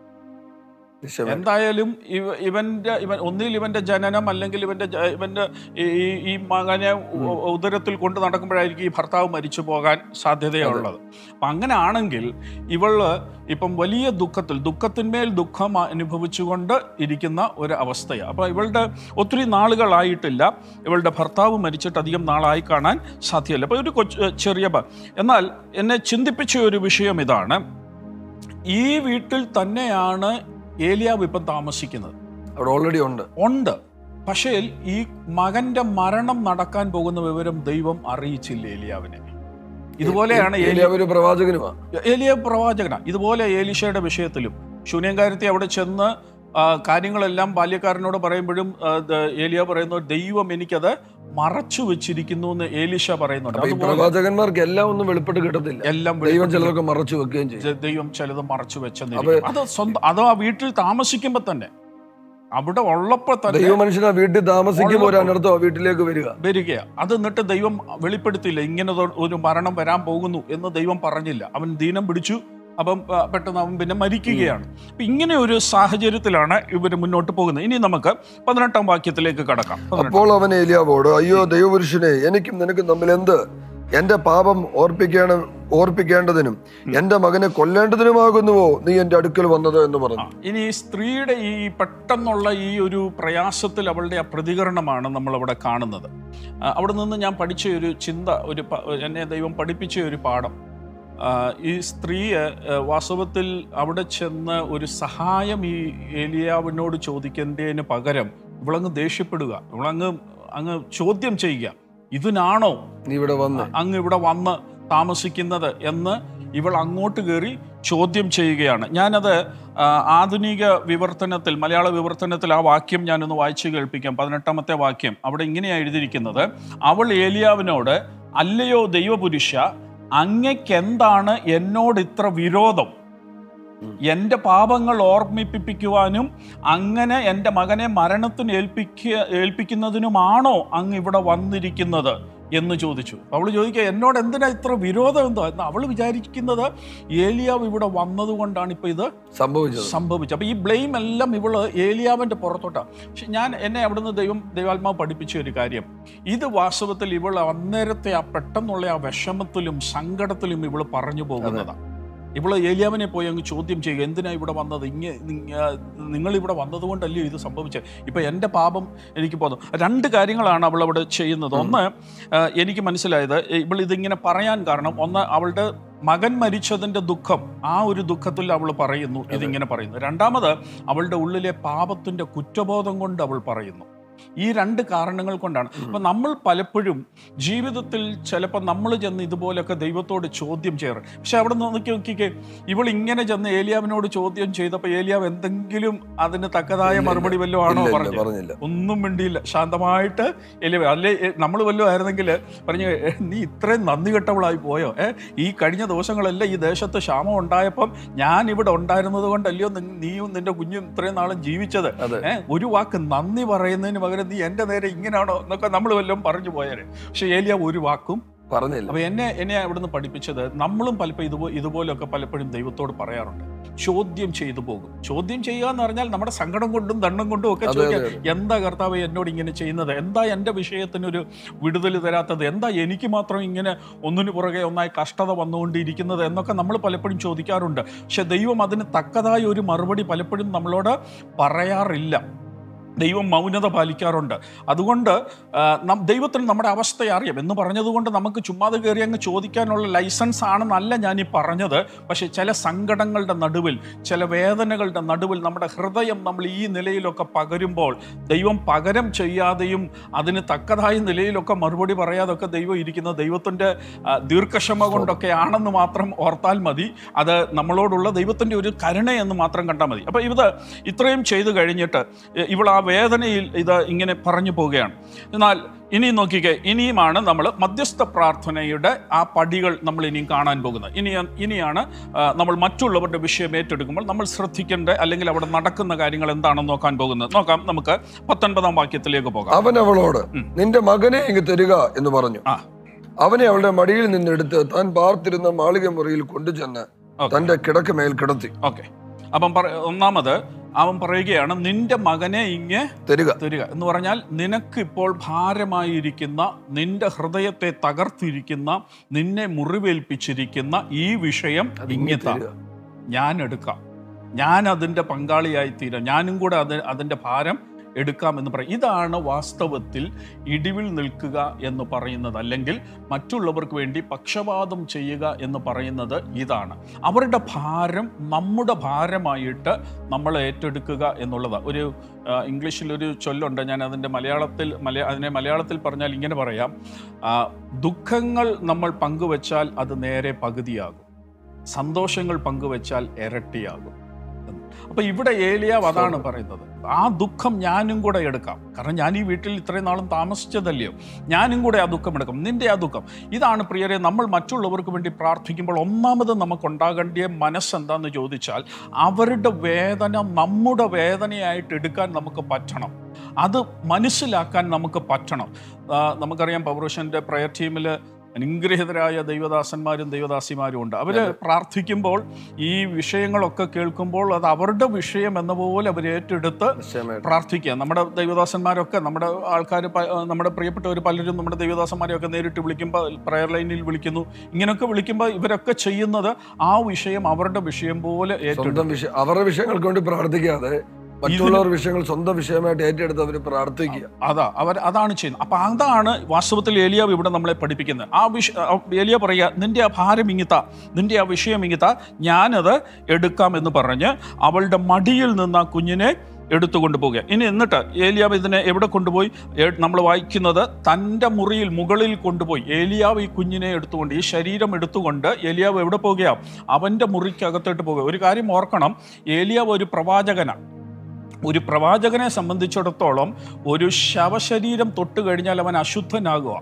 എന്തായാലും ഇവ ഇവന്റെ ഇവൻ ഒന്നിൽ ഇവന്റെ ജനനം അല്ലെങ്കിൽ ഇവന്റെ ജ- ഇവന്റെ ഈ ഈ- ഈ മകനെ ഉ- ഉദരത്തിൽ കൊണ്ട് നടക്കുമ്പോഴായിരിക്കും ഈ ഭർത്താവ് മരിച്ചു പോകാൻ സാധ്യതയുള്ളത് അപ്പം അങ്ങനെ ആണെങ്കിൽ ഇവള് ഇപ്പം വലിയ ദുഃഖത്തിൽ ദുഃഖത്തിന്മേൽ ദുഃഖം അനുഭവിച്ചുകൊണ്ട് ഇരിക്കുന്ന ഒരു അവസ്ഥയാണ് അപ്പോൾ ഇവളുടെ ഒത്തിരി നാളുകളായിട്ടില്ല ഇവളുടെ ഭർത്താവ് മരിച്ചിട്ട് അധികം നാളായി കാണാൻ സാധ്യമല്ല അപ്പോൾ ഒരു കൊച്ചു ചെറിയ പ- എന്നാൽ എന്നെ ചിന്തിപ്പിച്ച ഒരു വിഷയം ഇതാണ് ഈ വീട്ടിൽ തന്നെയാണ് ഏലിയാവ് ഇപ്പം താമസിക്കുന്നത് അവിടെ ഓൾറെഡി ഉണ്ട് ഉണ്ട് പക്ഷേ ഈ മകന്റെ മരണം നടക്കാൻ പോകുന്ന വിവരം ദൈവം അറിയിച്ചില്ല ഏലിയാവിനെ ഇതുപോലെയാണ് ഏലിയ ഏലിയാവ് ഒരു പ്രവാചകനുമാ ഏലിയ പ്രവാചകന ഇതുപോലെ ഏലിഷയുടെ വിഷയത്തിലും ശൂന്യങ്കാരത്തെ അവിടെ ചെന്ന് ആ, കാര്യങ്ങളെല്ലാം ബാല്യക്കാരനോട് പറയുമ്പോഴും ആ, ദ- ഏലിയ പറയുന്നു ദൈവം എനിക്കത് മറച്ചു വെച്ചിരിക്കുന്നു എന്ന് ഏലിഷ പറയുന്നുണ്ട് അപ്പൊ ഈ അതുപോലെ പ്രവാചകന്മാർക്ക് എല്ലാം ഒന്നും വെളിപ്പെട്ട് കിട്ടത്തില്ല എല്ലാം ദൈവം വെളിപ്പെട്ട് ചിലതൊക്കെ മറച്ചു വെക്കുകയും ചെയ്യും ദ- ദൈവം ചിലത് മറച്ചു വെച്ചെന്നിരിക്കും അത് സ്വന്തം അത് ആ വീട്ടിൽ താമസിക്കുമ്പോ തന്നെ അവിടെ ഉള്ളപ്പോ തന്നെ ദൈവ മനുഷ്യൻ ആ വീട്ടിൽ താമസിക്കുമ്പോൾ ഒരു അനർത്ഥം ആ വീട്ടിലേക്ക് വരിക വരിക അത് എന്നിട്ട് ദൈവം വെളിപ്പെടുത്തിയില്ല ഇങ്ങനെ ഒരു- ഒരു മരണം വരാൻ പോകുന്നു എന്ന് ദൈവം പറഞ്ഞില്ല അവൻ ദീനം പിടിച്ചു അപ്പം ആ, പെട്ടെന്ന് അവൻ പിന്നെ മരിക്കുകയാണ് അപ്പൊ ഇങ്ങനെ ഒരു സാഹചര്യത്തിലാണ് ഇവർ മുന്നോട്ട് പോകുന്നത് ഇനി നമുക്ക് പതിനെട്ടാം വാക്യത്തിലേക്ക് കടക്കാം പതിനെട്ട്. അപ്പോൾ അവൻ ഏലിയാവോട് അയ്യോ ദൈവപുരുഷനെ എനിക്കും നിനക്കും തമ്മിൽ എന്ത് എന്റെ പാപം ഓർപ്പിക്കേണ്ട ഓർപ്പിക്കേണ്ടതിനും എന്റെ മകനെ കൊല്ലേണ്ടതിനുമാകുന്നുവോ നീ എന്റെ അടുക്കൽ വന്നത് എന്ന് ആ, പറഞ്ഞു ഇനി ഈ സ്ത്രീയുടെ ഈ പെട്ടെന്നുള്ള ഈ ഒരു പ്രയാസത്തിൽ അവളുടെ ആ പ്രതികരണമാണ് നമ്മൾ അവിടെ കാണുന്നത് ആ, അവിടെ നിന്ന് ഞാൻ പഠിച്ച ഒരു ചിന്ത ഒരു പ- എന്നെ ദൈവം പഠിപ്പിച്ച ഒരു പാഠം ആ, ഈ സ്ത്രീയെ ആ, വാസ്തവത്തിൽ അവിടെ ചെന്ന് ഒരു സഹായം ഈ ഏലിയാവിനോട് ചോദിക്കുന്നതിന് പകരം ഇവളങ്ങ് ദേഷ്യപ്പെടുക ഇവളങ്ങ് അങ്ങ് ചോദ്യം ചെയ്യുക ഇതിനാണോ നീ ഇവിടെ വന്ന് അങ്ങ് ഇവിടെ വന്ന് താമസിക്കുന്നത് എന്ന് ഇവൾ അങ്ങോട്ട് കയറി ചോദ്യം ചെയ്യുകയാണ് ഞാനത് ആ, ആധുനിക വിവർത്തനത്തിൽ മലയാള വിവർത്തനത്തിൽ ആ വാക്യം ഞാനൊന്ന് വായിച്ചു കേൾപ്പിക്കാം പതിനെട്ടാമത്തെ വാക്യം അവിടെ ഇങ്ങനെയാണ് എഴുതിയിരിക്കുന്നത് അവൾ ഏലിയാവിനോട് അല്ലയോ ദൈവപുരുഷ അങ്ങയ്ക്കെന്താണ് എന്നോട് ഇത്ര വിരോധം എൻ്റെ പാപങ്ങൾ ഓർമ്മിപ്പിക്കുവാനും അങ്ങനെ എൻ്റെ മകനെ മരണത്തിന് ഏൽപ്പിക്കുക ഏൽപ്പിക്കുന്നതിനുമാണോ അങ്ങ് ഇവിടെ വന്നിരിക്കുന്നത് എന്ന് ചോദിച്ചു അവൾ ചോദിക്കുക എന്നോട് എന്തിനാ ഇത്ര വിരോധം എന്തോ എന്ന് അവൾ വിചാരിക്കുന്നത് ഏലിയാവ് ഇവിടെ വന്നതുകൊണ്ടാണ് ഇപ്പൊ ഇത് സംഭവിച്ചത് സംഭവിച്ചത് അപ്പൊ ഈ ബ്ലെയിം എല്ലാം ഇവള് ഏലിയാവിന്റെ പുറത്തോട്ടാണ് പക്ഷെ ഞാൻ എന്നെ അവിടുന്ന് ദൈവം ദൈവാത്മാവ് പഠിപ്പിച്ച ഒരു കാര്യം ഇത് വാസ്തവത്തിൽ ഇവൾ അന്നേരത്തെ ആ പെട്ടെന്നുള്ള ആ വിഷമത്തിലും സങ്കടത്തിലും ഇവള് പറഞ്ഞു പോകുന്നതാണ് ഇവള് ഏലിയാവിനെ പോയി അങ്ങ് ചോദ്യം ചെയ്യുക എന്തിനാ ഇവിടെ വന്നത് ഇങ്ങ നിങ്ങൾ ഇവിടെ വന്നതുകൊണ്ടല്ലേ ഇത് സംഭവിച്ചത് ഇപ്പൊ എൻ്റെ പാപം എനിക്ക് പോകുന്നു രണ്ട് കാര്യങ്ങളാണ് അവൾ അവിടെ ചെയ്യുന്നത് ഒന്ന് ആ, എനിക്ക് മനസ്സിലായത് ഇവൾ ഇതിങ്ങനെ പറയാൻ കാരണം ഒന്ന് അവളുടെ മകൻ മരിച്ചതിന്റെ ദുഃഖം ആ ഒരു ദുഃഖത്തിൽ അവൾ പറയുന്നു ഇതിങ്ങനെ പറയുന്നു രണ്ടാമത് അവളുടെ ഉള്ളിലെ പാപത്തിന്റെ കുറ്റബോധം കൊണ്ട് അവൾ പറയുന്നു ഈ രണ്ട് കാരണങ്ങൾ കൊണ്ടാണ് അപ്പൊ നമ്മൾ പലപ്പോഴും ജീവിതത്തിൽ ചിലപ്പോൾ നമ്മൾ ചെന്ന് ഇതുപോലൊക്കെ ദൈവത്തോട് ചോദ്യം ചെയ്യാറ് പക്ഷെ അവിടെ നോക്കി നോക്കിക്കേ ഇവൾ ഇങ്ങനെ ചെന്ന് ഏലിയാവിനോട് ചോദ്യം ചെയ്തപ്പോൾ ഏലിയാവ് എന്തെങ്കിലും അതിന് തക്കതായ ഇല്ല, മറുപടി വല്ലതും ആണോ ഇല്ല, ഇല്ല, പറഞ്ഞത് പറഞ്ഞില്ല ഒന്നും മിണ്ടിയില്ല ശാന്തമായിട്ട് എലിവ അല്ലെ നമ്മൾ വല്ലതും ആയിരുന്നെങ്കിൽ പറഞ്ഞു "ഏ, നീ ഇത്രയും നന്ദി കെട്ടവളായി പോയോ ഏ ഈ കഴിഞ്ഞ ദിവസങ്ങളെല്ലാം ഈ ദേശത്ത് ക്ഷാമം ഉണ്ടായപ്പം ഞാൻ ഇവിടെ ഉണ്ടായിരുന്നത് കൊണ്ടല്ലയോ നി- നീയും നിന്റെ കുഞ്ഞും ഇത്രയും നാളും ജീവിച്ചത് അതെ. ഏ ഒരു വാക്ക് നന്ദി പറയുന്നതിന് പകരം നീ എൻ്റെ നേരെ ഇങ്ങനെയാണോ എന്നൊക്കെ നമ്മൾ വല്ലതും പറഞ്ഞു പോയാല് പക്ഷെ ഏലിയ ഒരു വാക്കും പറഞ്ഞില്ല അപ്പൊ എന്നെ എന്നെ അവിടുന്ന് പഠിപ്പിച്ചത് നമ്മളും പലപ്പോൾ ഇതുപോ ഇതുപോലൊക്കെ പലപ്പോഴും ദൈവത്തോട് പറയാറുണ്ട് ചോദ്യം ചെയ്തു പോകും ചോദ്യം ചെയ്യുക എന്ന് പറഞ്ഞാൽ നമ്മുടെ സങ്കടം കൊണ്ടും ദണ്ണം കൊണ്ടും ഒക്കെ അതെ, ചോദിക്കാം അതെ, എന്താ കർത്താവ് എന്നോട് ഇങ്ങനെ ചെയ്യുന്നത് എന്താ എൻ്റെ വിഷയത്തിനൊരു വിടുതൽ തരാത്തത് എന്താ എനിക്ക് മാത്രം ഇങ്ങനെ ഒന്നിനു പുറകെ ഒന്നായി കഷ്ടത വന്നുകൊണ്ടിരിക്കുന്നത് എന്നൊക്കെ നമ്മൾ പലപ്പോഴും ചോദിക്കാറുണ്ട് പക്ഷെ ദൈവം അതിന് തക്കതായ ഒരു മറുപടി പലപ്പോഴും നമ്മളോട് പറയാറില്ല ദൈവം മൗനത പാലിക്കാറുണ്ട് അതുകൊണ്ട് ആ, നം- ദൈവത്തിന് നമ്മുടെ അവസ്ഥയെ അറിയാം എന്ന് പറഞ്ഞതുകൊണ്ട് നമുക്ക് ചുമ്മാതെ കയറി അങ്ങ് ചോദിക്കാനുള്ള ലൈസൻസ് ആണെന്നല്ല ഞാൻ ഈ പറഞ്ഞത് പക്ഷേ ചില സങ്കടങ്ങളുടെ നടുവിൽ ചില വേദനകളുടെ നടുവിൽ നമ്മുടെ ഹൃദയം നമ്മൾ ഈ നിലയിലൊക്കെ പകരുമ്പോൾ ദൈവം പകരം ചെയ്യാതെയും അതിന് തക്കതായ നിലയിലൊക്കെ മറുപടി പറയാതൊക്കെ ദൈവം ഇരിക്കുന്ന ദൈവത്തിൻ്റെ ആ, ദീർഘക്ഷമ കൊണ്ടൊക്കെ ആണെന്ന് മാത്രം ഓർത്താൽ മതി അത് നമ്മളോടുള്ള ദൈവത്തിൻ്റെ ഒരു കരുണയെന്ന് മാത്രം കണ്ടാൽ മതി അപ്പോൾ ഇത് ഇത്രയും ചെയ്തു കഴിഞ്ഞിട്ട് ഇ- ഇവൾ ആ വേദനയിൽ ഇത് ഇങ്ങനെ പറഞ്ഞു പോവുകയാണ് എന്നാൽ ഇനി നോക്കിക്കേ ഇനിയുമാണ് നമ്മൾ മധ്യസ്ഥ പ്രാർത്ഥനയുടെ ആ പടികൾ നമ്മൾ ഇനിയും കാണാൻ പോകുന്നത് ഇനി ഇനിയാണ് ആ, നമ്മൾ മറ്റുള്ളവരുടെ വിഷയം ഏറ്റെടുക്കുമ്പോൾ നമ്മൾ ശ്രദ്ധിക്കേണ്ട അല്ലെങ്കിൽ അവിടെ നടക്കുന്ന കാര്യങ്ങൾ എന്താണെന്ന് നോക്കാൻ പോകുന്നത് നോക്കാം നമുക്ക് പത്തൊൻപതാം വാക്യത്തിലേക്ക് പോകാം അവൻ അവളോട് ഉം. നിന്റെ മകനെ ഇങ്ങ് തരിക എന്ന് പറഞ്ഞു ആ. അവനെ അവളുടെ മടിയിൽ നിന്നെടുത്ത് താൻ പാർത്തിരുന്ന മാളിക മുറിയിൽ കൊണ്ടുചെന്ന് ഓക്കെ തന്റെ കിടക്കമേൽ കിടത്തി ഓക്കെ അപ്പം പറ ഒന്നാമത് അവൻ പറയുകയാണ് നിന്റെ മകനെ ഇങ്ങ് തരിക തരിക എന്ന് പറഞ്ഞാൽ നിനക്ക് ഇപ്പോൾ ഭാരമായിരിക്കുന്ന നിന്റെ ഹൃദയത്തെ തകർത്തിരിക്കുന്ന നിന്നെ മുറിവേൽപ്പിച്ചിരിക്കുന്ന ഈ വിഷയം ഇങ്ങത്താ തരിക. ഞാൻ എടുക്കാം ഞാൻ അതിൻ്റെ പങ്കാളിയായി തീരാം ഞാനും കൂടെ അത് അതിൻ്റെ ഭാരം എടുക്കാം എന്ന് പറയും ഇതാണ് വാസ്തവത്തിൽ ഇടിവിൽ നിൽക്കുക എന്ന് പറയുന്നത് അല്ലെങ്കിൽ മറ്റുള്ളവർക്ക് വേണ്ടി പക്ഷപാതം ചെയ്യുക എന്ന് പറയുന്നത് ഇതാണ് അവരുടെ ഭാരം നമ്മുടെ ഭാരമായിട്ട് നമ്മൾ ഏറ്റെടുക്കുക എന്നുള്ളതാണ് ഒരു ആ, ഇംഗ്ലീഷിലൊരു ചൊല്ലുണ്ട് ഞാൻ അതിൻ്റെ മലയാളത്തിൽ മലയാ അതിനെ മലയാളത്തിൽ പറഞ്ഞാൽ ഇങ്ങനെ പറയാം ആ, ദുഃഖങ്ങൾ നമ്മൾ പങ്കുവച്ചാൽ അത് നേരെ പകുതിയാകും സന്തോഷങ്ങൾ പങ്കുവച്ചാൽ ഇരട്ടിയാകും അപ്പൊ ഇവിടെ ഏലിയാവ് അതാണ് പറയുന്നത് ആ ദുഃഖം ഞാനും കൂടെ എടുക്കാം കാരണം ഞാൻ ഈ വീട്ടിൽ ഇത്രയും നാളും താമസിച്ചതല്ലയോ ഞാനും കൂടെ ആ ദുഃഖം എടുക്കാം നിന്റെ ആ ദുഃഖം ഇതാണ് പ്രിയരെ നമ്മൾ മറ്റുള്ളവർക്ക് വേണ്ടി പ്രാർത്ഥിക്കുമ്പോൾ ഒന്നാമത് നമുക്കുണ്ടാകേണ്ടിയ മനസ്സെന്താന്ന് ചോദിച്ചാൽ അവരുടെ വേദന നമ്മുടെ വേദനയായിട്ട് എടുക്കാൻ നമുക്ക് പറ്റണം അത് മനസ്സിലാക്കാൻ നമുക്ക് പറ്റണം ആ, നമുക്കറിയാം പൗരുഷൻ്റെ പ്രയർ ടീമിൽ അനുഗ്രഹിതരായ ദൈവദാസന്മാരും ദൈവദാസിമാരും ഉണ്ട് അവർ പ്രാർത്ഥിക്കുമ്പോൾ ഈ വിഷയങ്ങളൊക്കെ കേൾക്കുമ്പോൾ അത് അവരുടെ വിഷയം എന്ന പോലെ അവർ ഏറ്റെടുത്ത് നിശ്ചയമായിട്ടും. പ്രാർത്ഥിക്കുക നമ്മുടെ ദൈവദാസന്മാരൊക്കെ നമ്മുടെ ആൾക്കാർ നമ്മുടെ പ്രിയപ്പെട്ടവർ പലരും നമ്മുടെ ദൈവദാസന്മാരെയൊക്കെ നേരിട്ട് വിളിക്കുമ്പോൾ പ്രയർ ലൈനിൽ വിളിക്കുന്നു ഇങ്ങനെയൊക്കെ വിളിക്കുമ്പോൾ ഇവരൊക്കെ ചെയ്യുന്നത് ആ വിഷയം അവരുടെ വിഷയം പോലെ ഏറ്റെടുക്കും സ്വന്തം വിഷയം അവരുടെ വിഷയങ്ങൾക്ക് വേണ്ടി പ്രാർത്ഥിക്കാതെ മറ്റുള്ളവർ വിഷയങ്ങൾ സ്വന്തം വിഷയമായിട്ട് ഏറ്റെടുത്ത് അവർ പ്രാർത്ഥിക്കുക അതാ അവർ അതാണ് ചെയ്യുന്നത് അപ്പൊ അതാണ് വാസ്തവത്തിൽ ഏലിയാവ് ഇവിടെ നമ്മളെ പഠിപ്പിക്കുന്നത് ആ വിഷ ആ ഏലിയ പറയുക നിന്റെ ആ ഭാരം ഇങ്ങിത്ത നിന്റെ ആ വിഷയം ഇങ്ങിത്ത ഞാനത് എടുക്കാം എന്ന് പറഞ്ഞ് അവളുടെ മടിയിൽ നിന്ന് ആ കുഞ്ഞിനെ എടുത്തുകൊണ്ട് പോകുക ഇനി എന്നിട്ട് ഏലിയാവ് ഇതിനെ എവിടെ കൊണ്ടുപോയി നമ്മൾ വായിക്കുന്നത് തൻ്റെ മുറിയിൽ മുകളിൽ കൊണ്ടുപോയി ഏലിയാവ് ഈ കുഞ്ഞിനെ എടുത്തുകൊണ്ട് ഈ ശരീരം എടുത്തുകൊണ്ട് ഏലിയാവ് എവിടെ പോകുകയാണ് അവൻ്റെ മുറിക്കകത്തോട്ട് പോകുക ഒരു കാര്യം ഓർക്കണം ഏലിയാവ് ഒരു പ്രവാചകനാണ് ഒരു പ്രവാചകനെ സംബന്ധിച്ചിടത്തോളം ഒരു ശവശരീരം തൊട്ട് കഴിഞ്ഞാൽ അവൻ അശുദ്ധനാകുക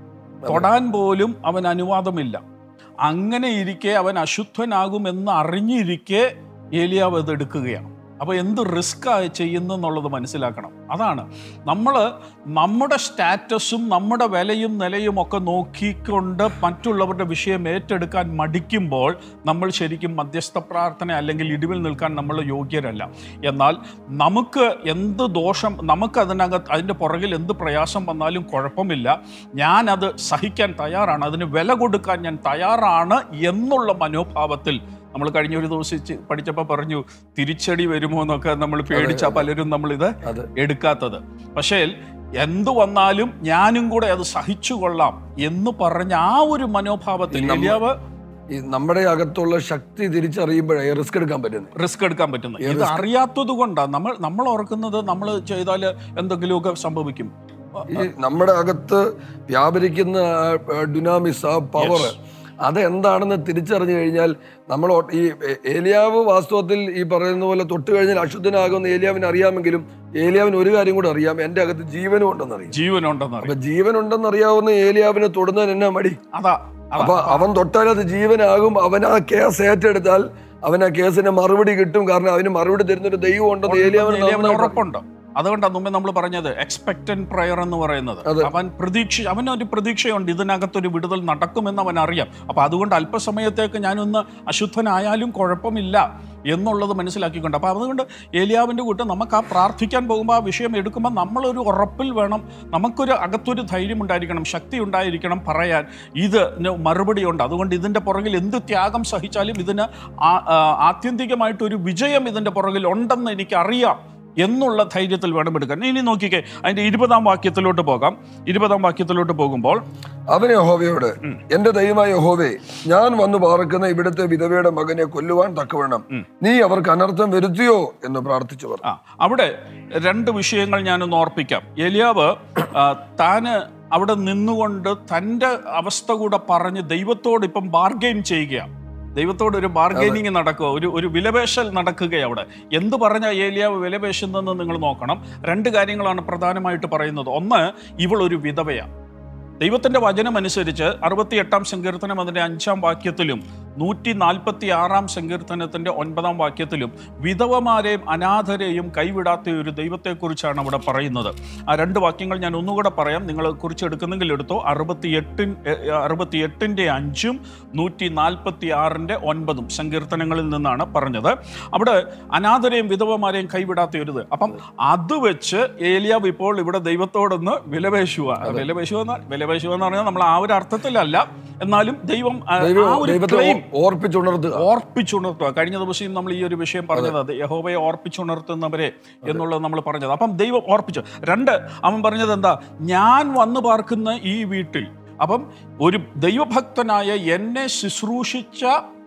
തൊടാൻ പോലും അവൻ അനുവാദമില്ല അങ്ങനെ ഇരിക്കെ അവൻ അശുദ്ധനാകുമെന്ന് അറിഞ്ഞിരിക്കെ ഏലിയാവ് അത് എടുക്കുകയാണ് അപ്പോൾ എന്ത് റിസ്ക് ചെയ്യുന്നു എന്നുള്ളത് മനസ്സിലാക്കണം അതാണ് നമ്മൾ നമ്മുടെ സ്റ്റാറ്റസും നമ്മുടെ വിലയും നിലയും ഒക്കെ നോക്കിക്കൊണ്ട് മറ്റുള്ളവരുടെ വിഷയം ഏറ്റെടുക്കാൻ മടിക്കുമ്പോൾ നമ്മൾ ശരിക്കും മധ്യസ്ഥ പ്രാർത്ഥന അല്ലെങ്കിൽ ഇടിവിൽ നിൽക്കാൻ നമ്മൾ യോഗ്യരല്ല എന്നാൽ നമുക്ക് എന്ത് ദോഷം നമുക്ക് അതിനകത്ത് അതിൻ്റെ പുറകിൽ എന്ത് പ്രയാസം വന്നാലും കുഴപ്പമില്ല ഞാനത് സഹിക്കാൻ തയ്യാറാണ് അതിന് വില കൊടുക്കാൻ ഞാൻ തയ്യാറാണ് എന്നുള്ള മനോഭാവത്തിൽ നമ്മൾ കഴിഞ്ഞ ഒരു ദിവസം ഇച്ചി പഠിച്ചപ്പോൾ പറഞ്ഞു തിരിച്ചടി വരുമോ എന്നൊക്കെ നമ്മൾ പേടിച്ച പലരും നമ്മളിത് അതെ എടുക്കാത്തത് പക്ഷേ എന്തു വന്നാലും ഞാനും കൂടെ അത് സഹിച്ചു കൊള്ളാം എന്ന് പറഞ്ഞ ആ ഒരു മനോഭാവത്തിൽ നമ്മ- എലിയാവ് ഈ നമ്മുടെ അകത്തുള്ള ശക്തി തിരിച്ചറിയുമ്പോഴേ റിസ്ക് എടുക്കാൻ പറ്റുന്നത് റിസ്ക് എടുക്കാൻ പറ്റുന്നത് ഇത് അറിയാത്തത് കൊണ്ടാണ് നമ്മൾ നമ്മൾ ഓർക്കുന്നത് നമ്മൾ ചെയ്താൽ എന്തെങ്കിലുമൊക്കെ സംഭവിക്കും ഈ നമ്മുടെ അകത്ത് വ്യാപരിക്കുന്ന ഡുനാമിസ് ആ പവർ അത് എന്താണെന്ന് തിരിച്ചറിഞ്ഞു കഴിഞ്ഞാൽ നമ്മൾ ഒ- ഈ എ- ഏലിയാവ് വാസ്തവത്തിൽ ഈ പറയുന്ന പോലെ തൊട്ട് കഴിഞ്ഞാൽ അശുദ്ധനാകുന്ന ഏലിയാവിന് അറിയാമെങ്കിലും ഏലിയാവിന് ഒരു കാര്യം കൂടെ അറിയാം എൻ്റെ അകത്ത് ജീവനും ഉണ്ടെന്ന് അറിയാം ജീവനുണ്ടെന്ന് അറിയാം അപ്പൊ ജീവൻ ഉണ്ടെന്ന് അറിയാവുന്ന ഏലിയാവിനെ തൊടുന്നതിന് എന്നാ മടി അതാ അതാ അപ്പൊ അവൻ തൊട്ടാൽ അത് ജീവനാകും അവൻ ആ കേസ് ഏറ്റെടുത്താൽ അവൻ ആ കേസിന് മറുപടി കിട്ടും കാരണം അവന് മറുപടി തരുന്ന ഒരു ദൈവം ഉണ്ടെന്ന് ഏലിയാവിന് ഏലിയാവിന് നന്നായിട്ട് ഉറപ്പുണ്ട് അതുകൊണ്ടാണ് മുമ്പേ നമ്മൾ പറഞ്ഞത് എക്സ്പെക്ടൻ പ്രയർ എന്ന് പറയുന്നത് അതെ. അവൻ പ്രതീക്ഷ അവനൊരു പ്രതീക്ഷയുണ്ട് ഇതിനകത്തൊരു വിടുതൽ നടക്കുമെന്ന് അവൻ അറിയാം അപ്പൊ അതുകൊണ്ട് അല്പസമയത്തേക്ക് ഞാനൊന്ന് അശുദ്ധനായാലും കുഴപ്പമില്ല എന്നുള്ളത് മനസ്സിലാക്കിക്കൊണ്ട് അപ്പോൾ അതുകൊണ്ട് ഏലിയാവിൻ്റെ കൂട്ട് നമുക്ക് ആ പ്രാർത്ഥിക്കാൻ പോകുമ്പോൾ ആ വിഷയം എടുക്കുമ്പോൾ നമ്മളൊരു ഉറപ്പിൽ വേണം നമുക്കൊരു അകത്തൊരു ധൈര്യം ഉണ്ടായിരിക്കണം ശക്തി ഉണ്ടായിരിക്കണം പറയാൻ ഇതിന് മറുപടി ഉണ്ട് അതുകൊണ്ട് ഇതിൻ്റെ പുറകിൽ എന്ത് ത്യാഗം സഹിച്ചാലും ഇതിന് ആ- ആ, ആത്യന്തികമായിട്ടൊരു വിജയം ഇതിൻ്റെ പുറകിൽ ഉണ്ടെന്ന് എനിക്കറിയാം എന്നുള്ള ധൈര്യത്തിൽ വേണം എടുക്കാൻ ഇനി നോക്കിക്കേ അതിൻ്റെ ഇരുപതാം വാക്യത്തിലോട്ട് പോകാം ഇരുപതാം വാക്യത്തിലോട്ട് പോകുമ്പോൾ അവൻ യഹോവയോട് എന്റെ ദൈവമായ യഹോവേ ഞാൻ വന്നു പാർക്കുന്ന ഇവിടുത്തെ വിധവയുടെ മകനെ കൊല്ലുവാൻ തക്കവണ്ണം നീ അവർക്ക് അനർത്ഥം വരുത്തിയോ എന്ന് പ്രാർത്ഥിച്ചവർ ആ അവിടെ രണ്ട് വിഷയങ്ങൾ ഞാനൊന്ന് ഓർപ്പിക്കാം എലിയാവ് ആ, താന് അവിടെ നിന്നുകൊണ്ട് തൻ്റെ അവസ്ഥ കൂടെ പറഞ്ഞ് ദൈവത്തോട് ഇപ്പം ബാർഗെയിൻ ചെയ്യുകയാണ് ദൈവത്തോട് ഒരു ബാർഗൈനിങ് നടക്കുക ഒരു ഒരു വിലപേശൽ നടക്കുകയാണ് അവിടെ എന്ത് പറഞ്ഞ ഏലിയാവ് വിലപേശുന്നതെന്ന് നിങ്ങൾ നോക്കണം രണ്ട് കാര്യങ്ങളാണ് പ്രധാനമായിട്ട് പറയുന്നത് ഒന്ന് ഇവൾ ഒരു വിധവയാണ് ദൈവത്തിന്റെ വചനം അനുസരിച്ച് അറുപത്തി എട്ടാം സങ്കീർത്തനം അതിന്റെ അഞ്ചാം വാക്യത്തിലും നൂറ്റി നാൽപ്പത്തി ആറാം സങ്കീർത്തനത്തിന്റെ ഒൻപതാം വാക്യത്തിലും വിധവമാരെയും അനാഥരെയും കൈവിടാത്ത ഒരു ദൈവത്തെക്കുറിച്ചാണ് അവിടെ പറയുന്നത് ആ രണ്ട് വാക്യങ്ങൾ ഞാൻ ഒന്നുകൂടെ പറയാം നിങ്ങൾ കുറിച്ചെടുക്കുന്നെങ്കിൽ എടുത്തോ അറുപത്തി എട്ടിൻ അറുപത്തി എട്ടിൻ്റെ അഞ്ചും നൂറ്റി നാൽപ്പത്തി ആറിൻ്റെ ഒൻപതും സങ്കീർത്തനങ്ങളിൽ നിന്നാണ് പറഞ്ഞത് അവിടെ അനാഥരെയും വിധവമാരെയും കൈവിടാത്ത ഒരു ഇത് അപ്പം അത് വെച്ച് ഏലിയാവ് ഇപ്പോൾ ഇവിടെ ദൈവത്തോടൊന്ന് വിലപേശുക വിലപേശുക എന്ന് വിലപേശുക എന്ന് പറഞ്ഞാൽ നമ്മൾ ആ ഒരു അർത്ഥത്തിലല്ല എന്നാലും ദൈവം ആ ദൈവം ആ ഒരു ദൈവത്തെ claim ഓ- ഓർപ്പിച്ചുണർത്തുക ഓർപ്പിച്ചുണർത്തുക കഴിഞ്ഞ ദിവസം നമ്മൾ ഈ ഒരു വിഷയം പറഞ്ഞത് അത് യഹോവയെ ഓർപ്പിച്ചുണർത്തുന്നവരെ എന്നുള്ളത് നമ്മൾ പറഞ്ഞത് അപ്പം ദൈവം ഓർപ്പിച്ചു രണ്ട് അവൻ പറഞ്ഞത് എന്താ ഞാൻ വന്നു പാർക്കുന്ന ഈ വീട്ടിൽ അപ്പം ഒരു ദൈവഭക്തനായ എന്നെ ശുശ്രൂഷിച്ച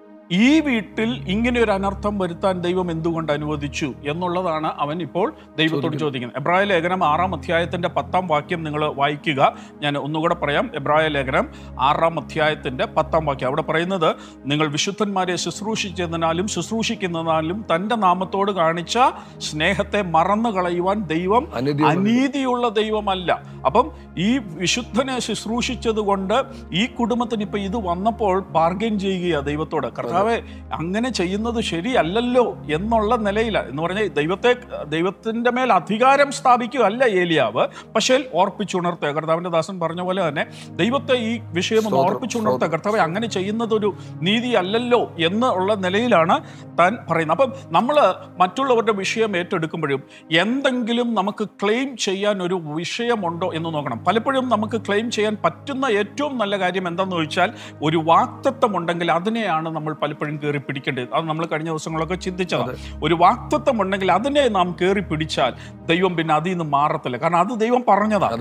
ഈ വീട്ടിൽ ഇങ്ങനെ ഒരു അനർത്ഥം വരുത്താൻ ദൈവം എന്തുകൊണ്ട് അനുവദിച്ചു എന്നുള്ളതാണ് അവൻ ഇപ്പോൾ ദൈവത്തോട് ചോദിക്കുന്നത് എബ്രായ ലേഖനം ആറാം അധ്യായത്തിന്റെ പത്താം വാക്യം നിങ്ങൾ വായിക്കുക ഞാൻ ഒന്നുകൂടെ പറയാം എബ്രായ ലേഖനം ആറാം അധ്യായത്തിന്റെ പത്താം വാക്യം അവിടെ പറയുന്നത് നിങ്ങൾ വിശുദ്ധന്മാരെ ശുശ്രൂഷിച്ചതിനാലും ശുശ്രൂഷിക്കുന്നതിനാലും തൻ്റെ നാമത്തോട് കാണിച്ച സ്നേഹത്തെ മറന്നു കളയുവാൻ ദൈവം അനീതി അനീതിയുള്ള ദൈവമല്ല അപ്പം ഈ വിശുദ്ധനെ ശുശ്രൂഷിച്ചത് കൊണ്ട് ഈ കുടുംബത്തിന് ഇപ്പൊ ഇത് വന്നപ്പോൾ ബാർഗൈൻ ചെയ്യുകയാ ദൈവത്തോട് കർത്താവെ അങ്ങനെ ചെയ്യുന്നത് ശരിയല്ലല്ലോ എന്നുള്ള നിലയിലാണ് എന്ന് പറഞ്ഞാൽ ദൈവത്തെ ദൈവത്തിന്റെ മേൽ അധികാരം സ്ഥാപിക്കുകയല്ല ഏലിയാവ് പക്ഷേ ഓർപ്പിച്ചുണർത്തുക കർത്താവിന്റെ ദാസൻ പറഞ്ഞ പോലെ തന്നെ ദൈവത്തെ ഈ വിഷയം ഒന്ന് സ്തോത്രം, ഓർപ്പിച്ചുണർത്തുക കർത്താവെ അങ്ങനെ ചെയ്യുന്നത് ഒരു നീതിയല്ലല്ലോ എന്നുള്ള നിലയിലാണ് താൻ പറയുന്നത് അപ്പം നമ്മൾ മറ്റുള്ളവരുടെ വിഷയം ഏറ്റെടുക്കുമ്പോഴും എന്തെങ്കിലും നമുക്ക് ക്ലെയിം ചെയ്യാൻ ഒരു വിഷയമുണ്ടോ എന്ന് നോക്കണം പലപ്പോഴും നമുക്ക് ക്ലെയിം ചെയ്യാൻ പറ്റുന്ന ഏറ്റവും നല്ല കാര്യം എന്താണെന്ന് ചോദിച്ചാൽ ഒരു വാക്തത്വം ഉണ്ടെങ്കിൽ അതിനെയാണ് നമ്മൾ പലപ്പോഴും കയറി പിടിക്കേണ്ടത് അത് നമ്മൾ കഴിഞ്ഞ ദിവസങ്ങളൊക്കെ ചിന്തിച്ചതാണ് ഒരു വാക്തത്വം ഉണ്ടെങ്കിൽ അതിനെ നാം കയറി പിടിച്ചാൽ ദൈവം പിന്നെ അതിൽ നിന്ന് മാറത്തില്ല കാരണം അത് ദൈവം പറഞ്ഞതാണ് അതെ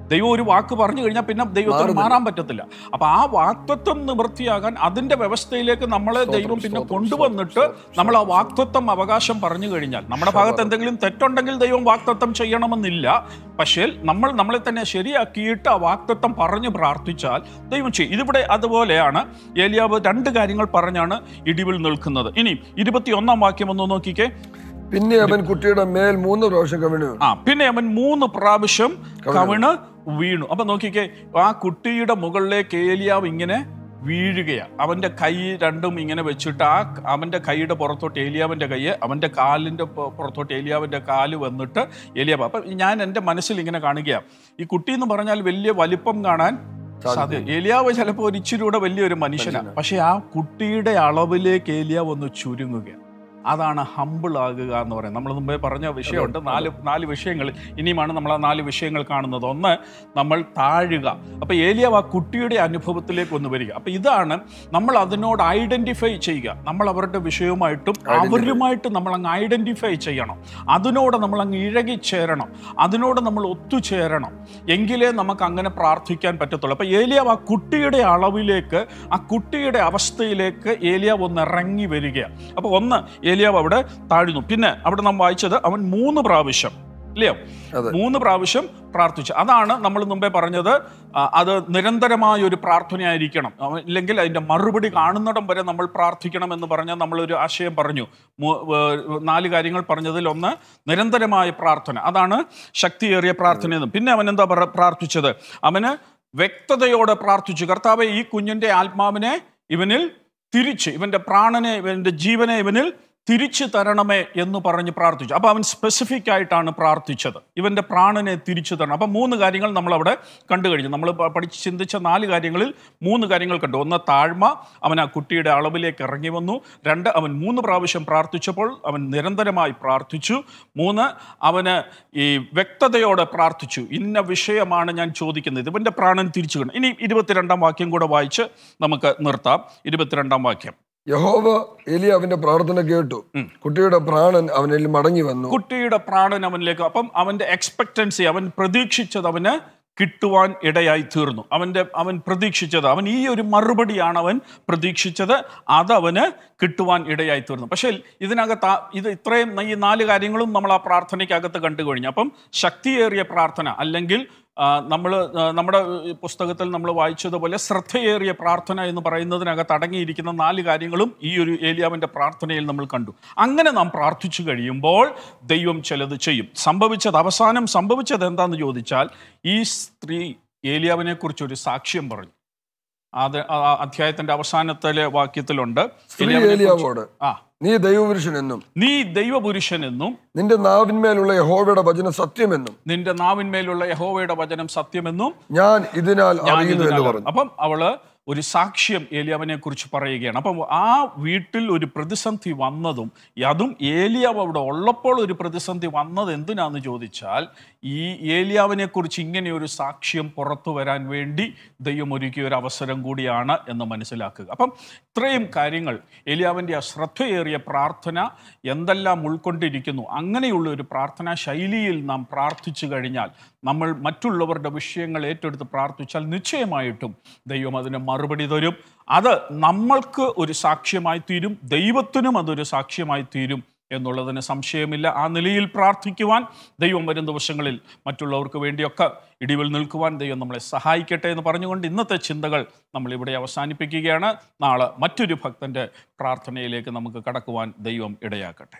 ദൈവം ഒരു വാക്ക് പറഞ്ഞു കഴിഞ്ഞാൽ പിന്നെ ദൈവത്തിന് മാറുന്നില്ല. മാറാൻ പറ്റത്തില്ല അപ്പൊ ആ വാക്തത്വം നിവൃത്തിയാകാൻ അതിന്റെ വ്യവസ്ഥയിലേക്ക് നമ്മളെ സ്തോത്രം, ദൈവം പിന്നെ സ്തോത്രം, കൊണ്ടുവന്നിട്ട് സ്തോത്രം, നമ്മൾ ആ വാക്തത്വം അവകാശം പറഞ്ഞു കഴിഞ്ഞാൽ നമ്മുടെ ഭാഗത്ത് എന്തെങ്കിലും തെറ്റുണ്ടെങ്കിൽ ദൈവം വാക്തത്വം ചെയ്യണമെന്നില്ല പക്ഷേ നമ്മൾ നമ്മളെ തന്നെ ശരിയാക്കിയിട്ട് ആ വാക്തത്വം പറഞ്ഞ് പ്രാർത്ഥിച്ചാൽ ദൈവം ചെയ്യും ഇതിവിടെ അതുപോലെയാണ് ഏലിയാവ് രണ്ട് കാര്യങ്ങൾ പറഞ്ഞാണ് ഇടിവിൽ നിൽക്കുന്നത് ഇനി ഇരുപത്തിയൊന്നാം വാക്യം ഒന്ന് നോക്കിക്കേ പിന്നെ അവൻ കുട്ടിയുടെ മേൽ മൂന്ന് പ്രാവശ്യം കവിണു ആ പിന്നെ അവൻ മൂന്ന് പ്രാവശ്യം കവിണ് വീണു അപ്പൊ നോക്കിക്കേ ആ കുട്ടിയുടെ മുകളിലേക്ക് ഏലിയാവ് ഇങ്ങനെ വീഴുകയാ അവന്റെ കൈ രണ്ടും ഇങ്ങനെ വെച്ചിട്ട് ആ അവന്റെ കൈയുടെ പുറത്തോട്ട് ഏലിയാവിന്റെ കൈ അവന്റെ കാലിന്റെ പു- പുറത്തോട്ട് ഏലിയാവിന്റെ കാല് വന്നിട്ട് ഏലിയാവ് അപ്പൊ ഞാൻ എൻ്റെ മനസ്സിൽ ഇങ്ങനെ കാണുകയാ ഈ കുട്ടി എന്ന് പറഞ്ഞാൽ വലിയ വലിപ്പം കാണാൻ സാധ്യത ഏലിയാവ് ചിലപ്പോൾ ഒരു ഇച്ചിരി കൂടെ വലിയൊരു മനുഷ്യനാണ് പക്ഷെ ആ കുട്ടിയുടെ അളവിലേക്ക് ഏലിയാവ് ഒന്ന് ചുരുങ്ങുകയാണ് അതാണ് ഹമ്പിൾ ആകുക എന്ന് പറയുന്നത് നമ്മൾ മുമ്പേ പറഞ്ഞ വിഷയമുണ്ട് നാല് നാല് വിഷയങ്ങൾ ഇനിയുമാണ് നമ്മൾ ആ നാല് വിഷയങ്ങൾ കാണുന്നത് ഒന്ന് നമ്മൾ താഴുക അപ്പൊ ഏലിയാവ് ആ കുട്ടിയുടെ അനുഭവത്തിലേക്ക് ഒന്ന് വരിക അപ്പൊ ഇതാണ് നമ്മൾ അതിനോട് ഐഡന്റിഫൈ ചെയ്യുക നമ്മൾ അവരുടെ വിഷയവുമായിട്ടും അവരുമായിട്ട് നമ്മൾ അങ്ങ് ഐഡന്റിഫൈ ചെയ്യണം അതിനോട് നമ്മൾ അങ്ങ് ഇഴകിച്ചേരണം അതിനോട് നമ്മൾ ഒത്തുചേരണം എങ്കിലേ നമുക്ക് അങ്ങനെ പ്രാർത്ഥിക്കാൻ പറ്റത്തുള്ളൂ അപ്പൊ ഏലിയാവ് ആ കുട്ടിയുടെ അളവിലേക്ക് ആ കുട്ടിയുടെ അവസ്ഥയിലേക്ക് ഏലിയാവ് ഒന്ന് ഇറങ്ങി വരികയാണ് അപ്പൊ ഒന്ന് ഏലിയാവ് അവിടെ താഴ്ന്നു പിന്നെ അവിടെ നാം വായിച്ചത് അവൻ മൂന്ന് പ്രാവശ്യം ഇല്ലയോ അതെ. മൂന്ന് പ്രാവശ്യം പ്രാർത്ഥിച്ചു അതാണ് നമ്മൾ മുമ്പേ പറഞ്ഞത് ആ, അത് നിരന്തരമായ ഒരു പ്രാർത്ഥനയായിരിക്കണം അവ- ഇല്ലെങ്കിൽ അതിന്റെ മറുപടി കാണുന്നിടം വരെ നമ്മൾ പ്രാർത്ഥിക്കണം എന്ന് പറഞ്ഞാൽ നമ്മളൊരു ആശയം പറഞ്ഞു മൂ- വേ- നാല് കാര്യങ്ങൾ പറഞ്ഞതിൽ ഒന്ന് നിരന്തരമായ പ്രാർത്ഥന അതാണ് ശക്തിയേറിയ പ്രാർത്ഥന എന്നും പിന്നെ അവൻ എന്താ പറ പ്രാർത്ഥിച്ചത് അവന് വ്യക്തതയോടെ പ്രാർത്ഥിച്ചു കർത്താവെ ഈ കുഞ്ഞിന്റെ ആത്മാവിനെ ഇവനിൽ തിരിച്ച് ഇവന്റെ പ്രാണനെ ഇവന്റെ ജീവനെ ഇവനിൽ തിരിച്ചു തരണമേ എന്ന് പറഞ്ഞ് പ്രാർത്ഥിച്ചു അപ്പൊ അവൻ സ്പെസിഫിക് ആയിട്ടാണ് പ്രാർത്ഥിച്ചത് ഇവന്റെ പ്രാണനെ തിരിച്ചു തരണം അപ്പൊ മൂന്ന് കാര്യങ്ങൾ നമ്മൾ അവിടെ കണ്ടു കഴിഞ്ഞു നമ്മൾ പ- പഠിച്ച് ചിന്തിച്ച നാല് കാര്യങ്ങളിൽ മൂന്ന് കാര്യങ്ങൾ കണ്ടു ഒന്ന് താഴ്മ അവൻ ആ കുട്ടിയുടെ അളവിലേക്ക് ഇറങ്ങി വന്നു രണ്ട് അവൻ മൂന്ന് പ്രാവശ്യം പ്രാർത്ഥിച്ചപ്പോൾ അവൻ നിരന്തരമായി പ്രാർത്ഥിച്ചു മൂന്ന് അവന് ഈ വ്യക്തതയോടെ പ്രാർത്ഥിച്ചു ഇന്ന വിഷയമാണ് ഞാൻ ചോദിക്കുന്നത് ഇവന്റെ പ്രാണൻ തിരിച്ചു കിട്ടണം ഇനി ഇരുപത്തിരണ്ടാം വാക്യം കൂടെ വായിച്ച് നമുക്ക് നിർത്താം ഇരുപത്തിരണ്ടാം വാക്യം യഹോവ എലിയാവിന്റെ പ്രാർത്ഥന കേട്ടു കുട്ടിയുടെ പ്രാണൻ അവനിൽ മടങ്ങി വന്നു കുട്ടിയുടെ പ്രാണൻ അവനിലേക്ക് അപ്പം അവന്റെ എക്സ്പെക്ടൻസി അവൻ പ്രതീക്ഷിച്ചത് അവന് കിട്ടുവാൻ ഇടയായി തീർന്നു അവന്റെ അവൻ പ്രതീക്ഷിച്ചത് അവൻ ഈ ഒരു മറുപടിയാണ് അവൻ പ്രതീക്ഷിച്ചത് അതവന് കിട്ടുവാൻ ഇടയായി തീർന്നു പക്ഷേ ഇതിനകത്ത് ആ- ഇത് ഇത്രയും ഈ നാല് കാര്യങ്ങളും നമ്മൾ ആ പ്രാർത്ഥനയ്ക്കകത്ത് കണ്ടു കഴിഞ്ഞു അപ്പം ശക്തിയേറിയ പ്രാർത്ഥന അല്ലെങ്കിൽ നമ്മൾ നമ്മുടെ ഈ പുസ്തകത്തിൽ നമ്മൾ വായിച്ചതുപോലെ ശ്രദ്ധയേറിയ പ്രാർത്ഥന എന്ന് പറയുന്നതിനകത്ത് അടങ്ങിയിരിക്കുന്ന നാല് കാര്യങ്ങളും ഈ ഒരു ഏലിയാവിൻ്റെ പ്രാർത്ഥനയിൽ നമ്മൾ കണ്ടു അങ്ങനെ നാം പ്രാർത്ഥിച്ചു കഴിയുമ്പോൾ ദൈവം ചിലത് ചെയ്യും സംഭവിച്ചത് അവസാനം സംഭവിച്ചത് എന്താണെന്ന് ചോദിച്ചാൽ ഈ സ്ത്രീ ഏലിയാവിനെ കുറിച്ച് ഒരു സാക്ഷ്യം പറഞ്ഞു അത് ആ അധ്യായത്തിന്റെ അവസാനത്തിലെ വാക്യത്തിലുണ്ട് സ്ത്രീ ഏലിയാവിനെ കുറിച്ച്- ഏലിയാവോട് ആ നീ ദൈവപുരുഷനെന്നും നീ ദൈവപുരുഷനെന്നും നിന്റെ നാവിന്മേലുള്ള യഹോവയുടെ വചനം സത്യമെന്നും നിന്റെ നാവിന്മേലുള്ള യഹോവയുടെ വചനം സത്യമെന്നും ഞാൻ ഇതിനാൽ ഞാൻ അറിയുന്നു എന്ന് ഇതിനകം- പറഞ്ഞു അപ്പം അവള് ഒരു സാക്ഷ്യം ഏലിയാവിനെ കുറിച്ച് പറയുകയാണ് അപ്പം ആ വീട്ടിൽ ഒരു പ്രതിസന്ധി വന്നതും അതും ഏലിയാവ് അവിടെ ഉള്ളപ്പോൾ ഒരു പ്രതിസന്ധി വന്നത് എന്തിനാന്ന് ചോദിച്ചാൽ ഈ ഏലിയാവിനെ കുറിച്ച് ഇങ്ങനെ ഒരു സാക്ഷ്യം പുറത്തു വരാൻ വേണ്ടി ദൈവം ഒരുക്കിയ ഒരു അവസരം കൂടിയാണ് എന്ന് മനസ്സിലാക്കുക അപ്പം ഇത്രയും കാര്യങ്ങൾ ഏലിയാവിൻ്റെ ആ ശ്രദ്ധയേറിയ പ്രാർത്ഥന എന്തെല്ലാം ഉൾക്കൊണ്ടിരിക്കുന്നു അങ്ങനെയുള്ള ഒരു പ്രാർത്ഥനാ ശൈലിയിൽ നാം പ്രാർത്ഥിച്ചു കഴിഞ്ഞാൽ നമ്മൾ മറ്റുള്ളവരുടെ വിഷയങ്ങൾ ഏറ്റെടുത്ത് പ്രാർത്ഥിച്ചാൽ നിശ്ചയമായിട്ടും ദൈവം അതിന് മറുപടി തരും അത് നമ്മൾക്ക് ഒരു സാക്ഷ്യമായി തീരും ദൈവത്തിനും അതൊരു സാക്ഷ്യമായി തീരും എന്നുള്ളതിന് സംശയമില്ല ആ നിലയിൽ പ്രാർത്ഥിക്കുവാൻ ദൈവം വരും ദിവസങ്ങളിൽ മറ്റുള്ളവർക്ക് വേണ്ടിയൊക്കെ ഇടിവിൽ നിൽക്കുവാൻ ദൈവം നമ്മളെ സഹായിക്കട്ടെ എന്ന് പറഞ്ഞുകൊണ്ട് ഇന്നത്തെ ചിന്തകൾ നമ്മൾ ഇവിടെ അവസാനിപ്പിക്കുകയാണ് നാളെ മറ്റൊരു ഭക്തന്റെ പ്രാർത്ഥനയിലേക്ക് നമുക്ക് കടക്കുവാൻ ദൈവം ഇടയാക്കട്ടെ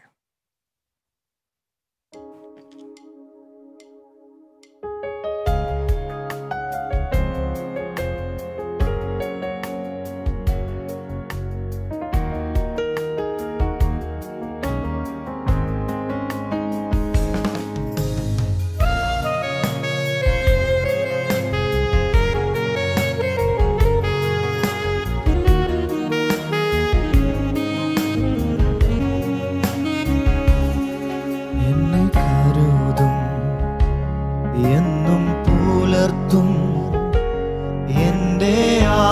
എന്നെ കരുതും എന്നും പുലർത്തും എൻ്റെ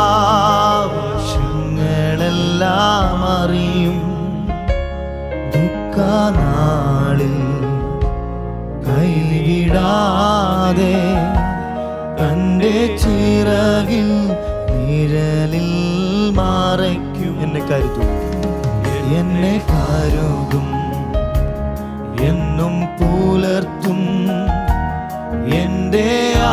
ആവശ്യങ്ങളെല്ലാം അറിയും ദുഃഖനാളിൽ കൈവിടാതെ ചിറകിൽ നിഴലിൽ മറയ്ക്കും എന്നെ കരുതും എന്നെ കരുതും എന്നും പുലർത്തും എൻ്റെ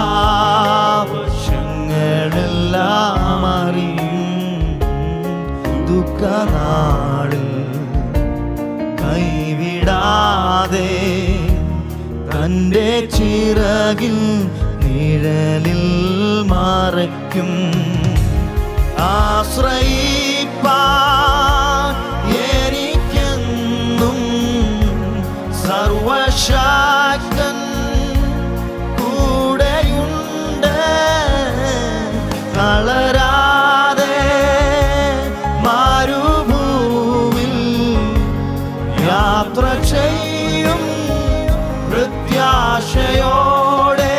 ആവശ്യങ്ങളെല്ലാം അറിയും ദുഃഖനാളിൽ കൈവിടാതെ തൻ്റെ ചിറകിൽ നിഴലിൽ മറയ്ക്കും ആശ്രയിപ്പാൻ എനിക്കെന്നും സർവശക്തൻ കൂടെയുണ്ട് തളരാതെ മരുഭൂവിൽ യാത്ര ചെയ്യും പ്രത്യാശയോടെ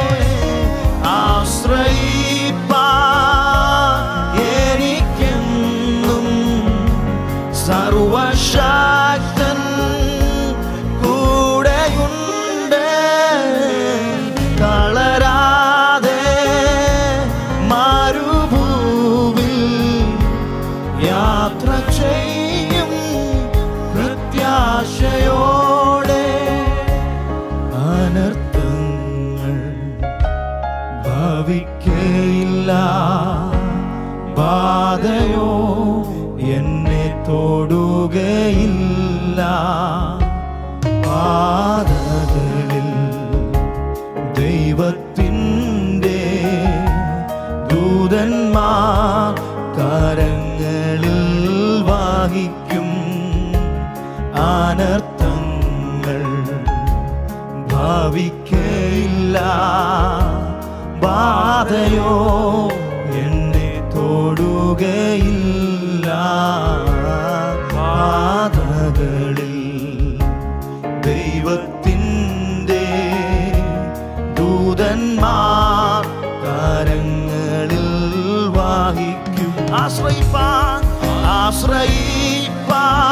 ആശ്രയിപ്പാൻ എനിക്കെന്നും സർവശക്തൻ കൂടെയുണ്ട് തളരാതെ മരുഭൂവിൽ യാത്ര ചെയ്യും പ്രത്യാശയോടെ അനർത്ഥങ്ങൾ ഭവിക്കയില്ല ബാധയോ എന്നെ തൊടുകയില്ല പാതകളിൽ ദൈവത്തിൻ്റെ ദൂതന്മാർ കരങ്ങളിൽ വാഹിക്കും അനർത്ഥങ്ങൾ ഭാവിക്കയില്ല ബാധയോ എന്നെ തൊടുകയില്ല ബാധകളിൽ ദൈവത്തിൻ്റെ ദൂതന്മാർ കരങ്ങളിൽ വാഹിക്കും ആശ്രയിപ്പാൻ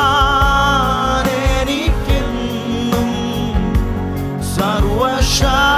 ആശ്രയിപ്പാൻ എനിക്കെന്നും സർവശ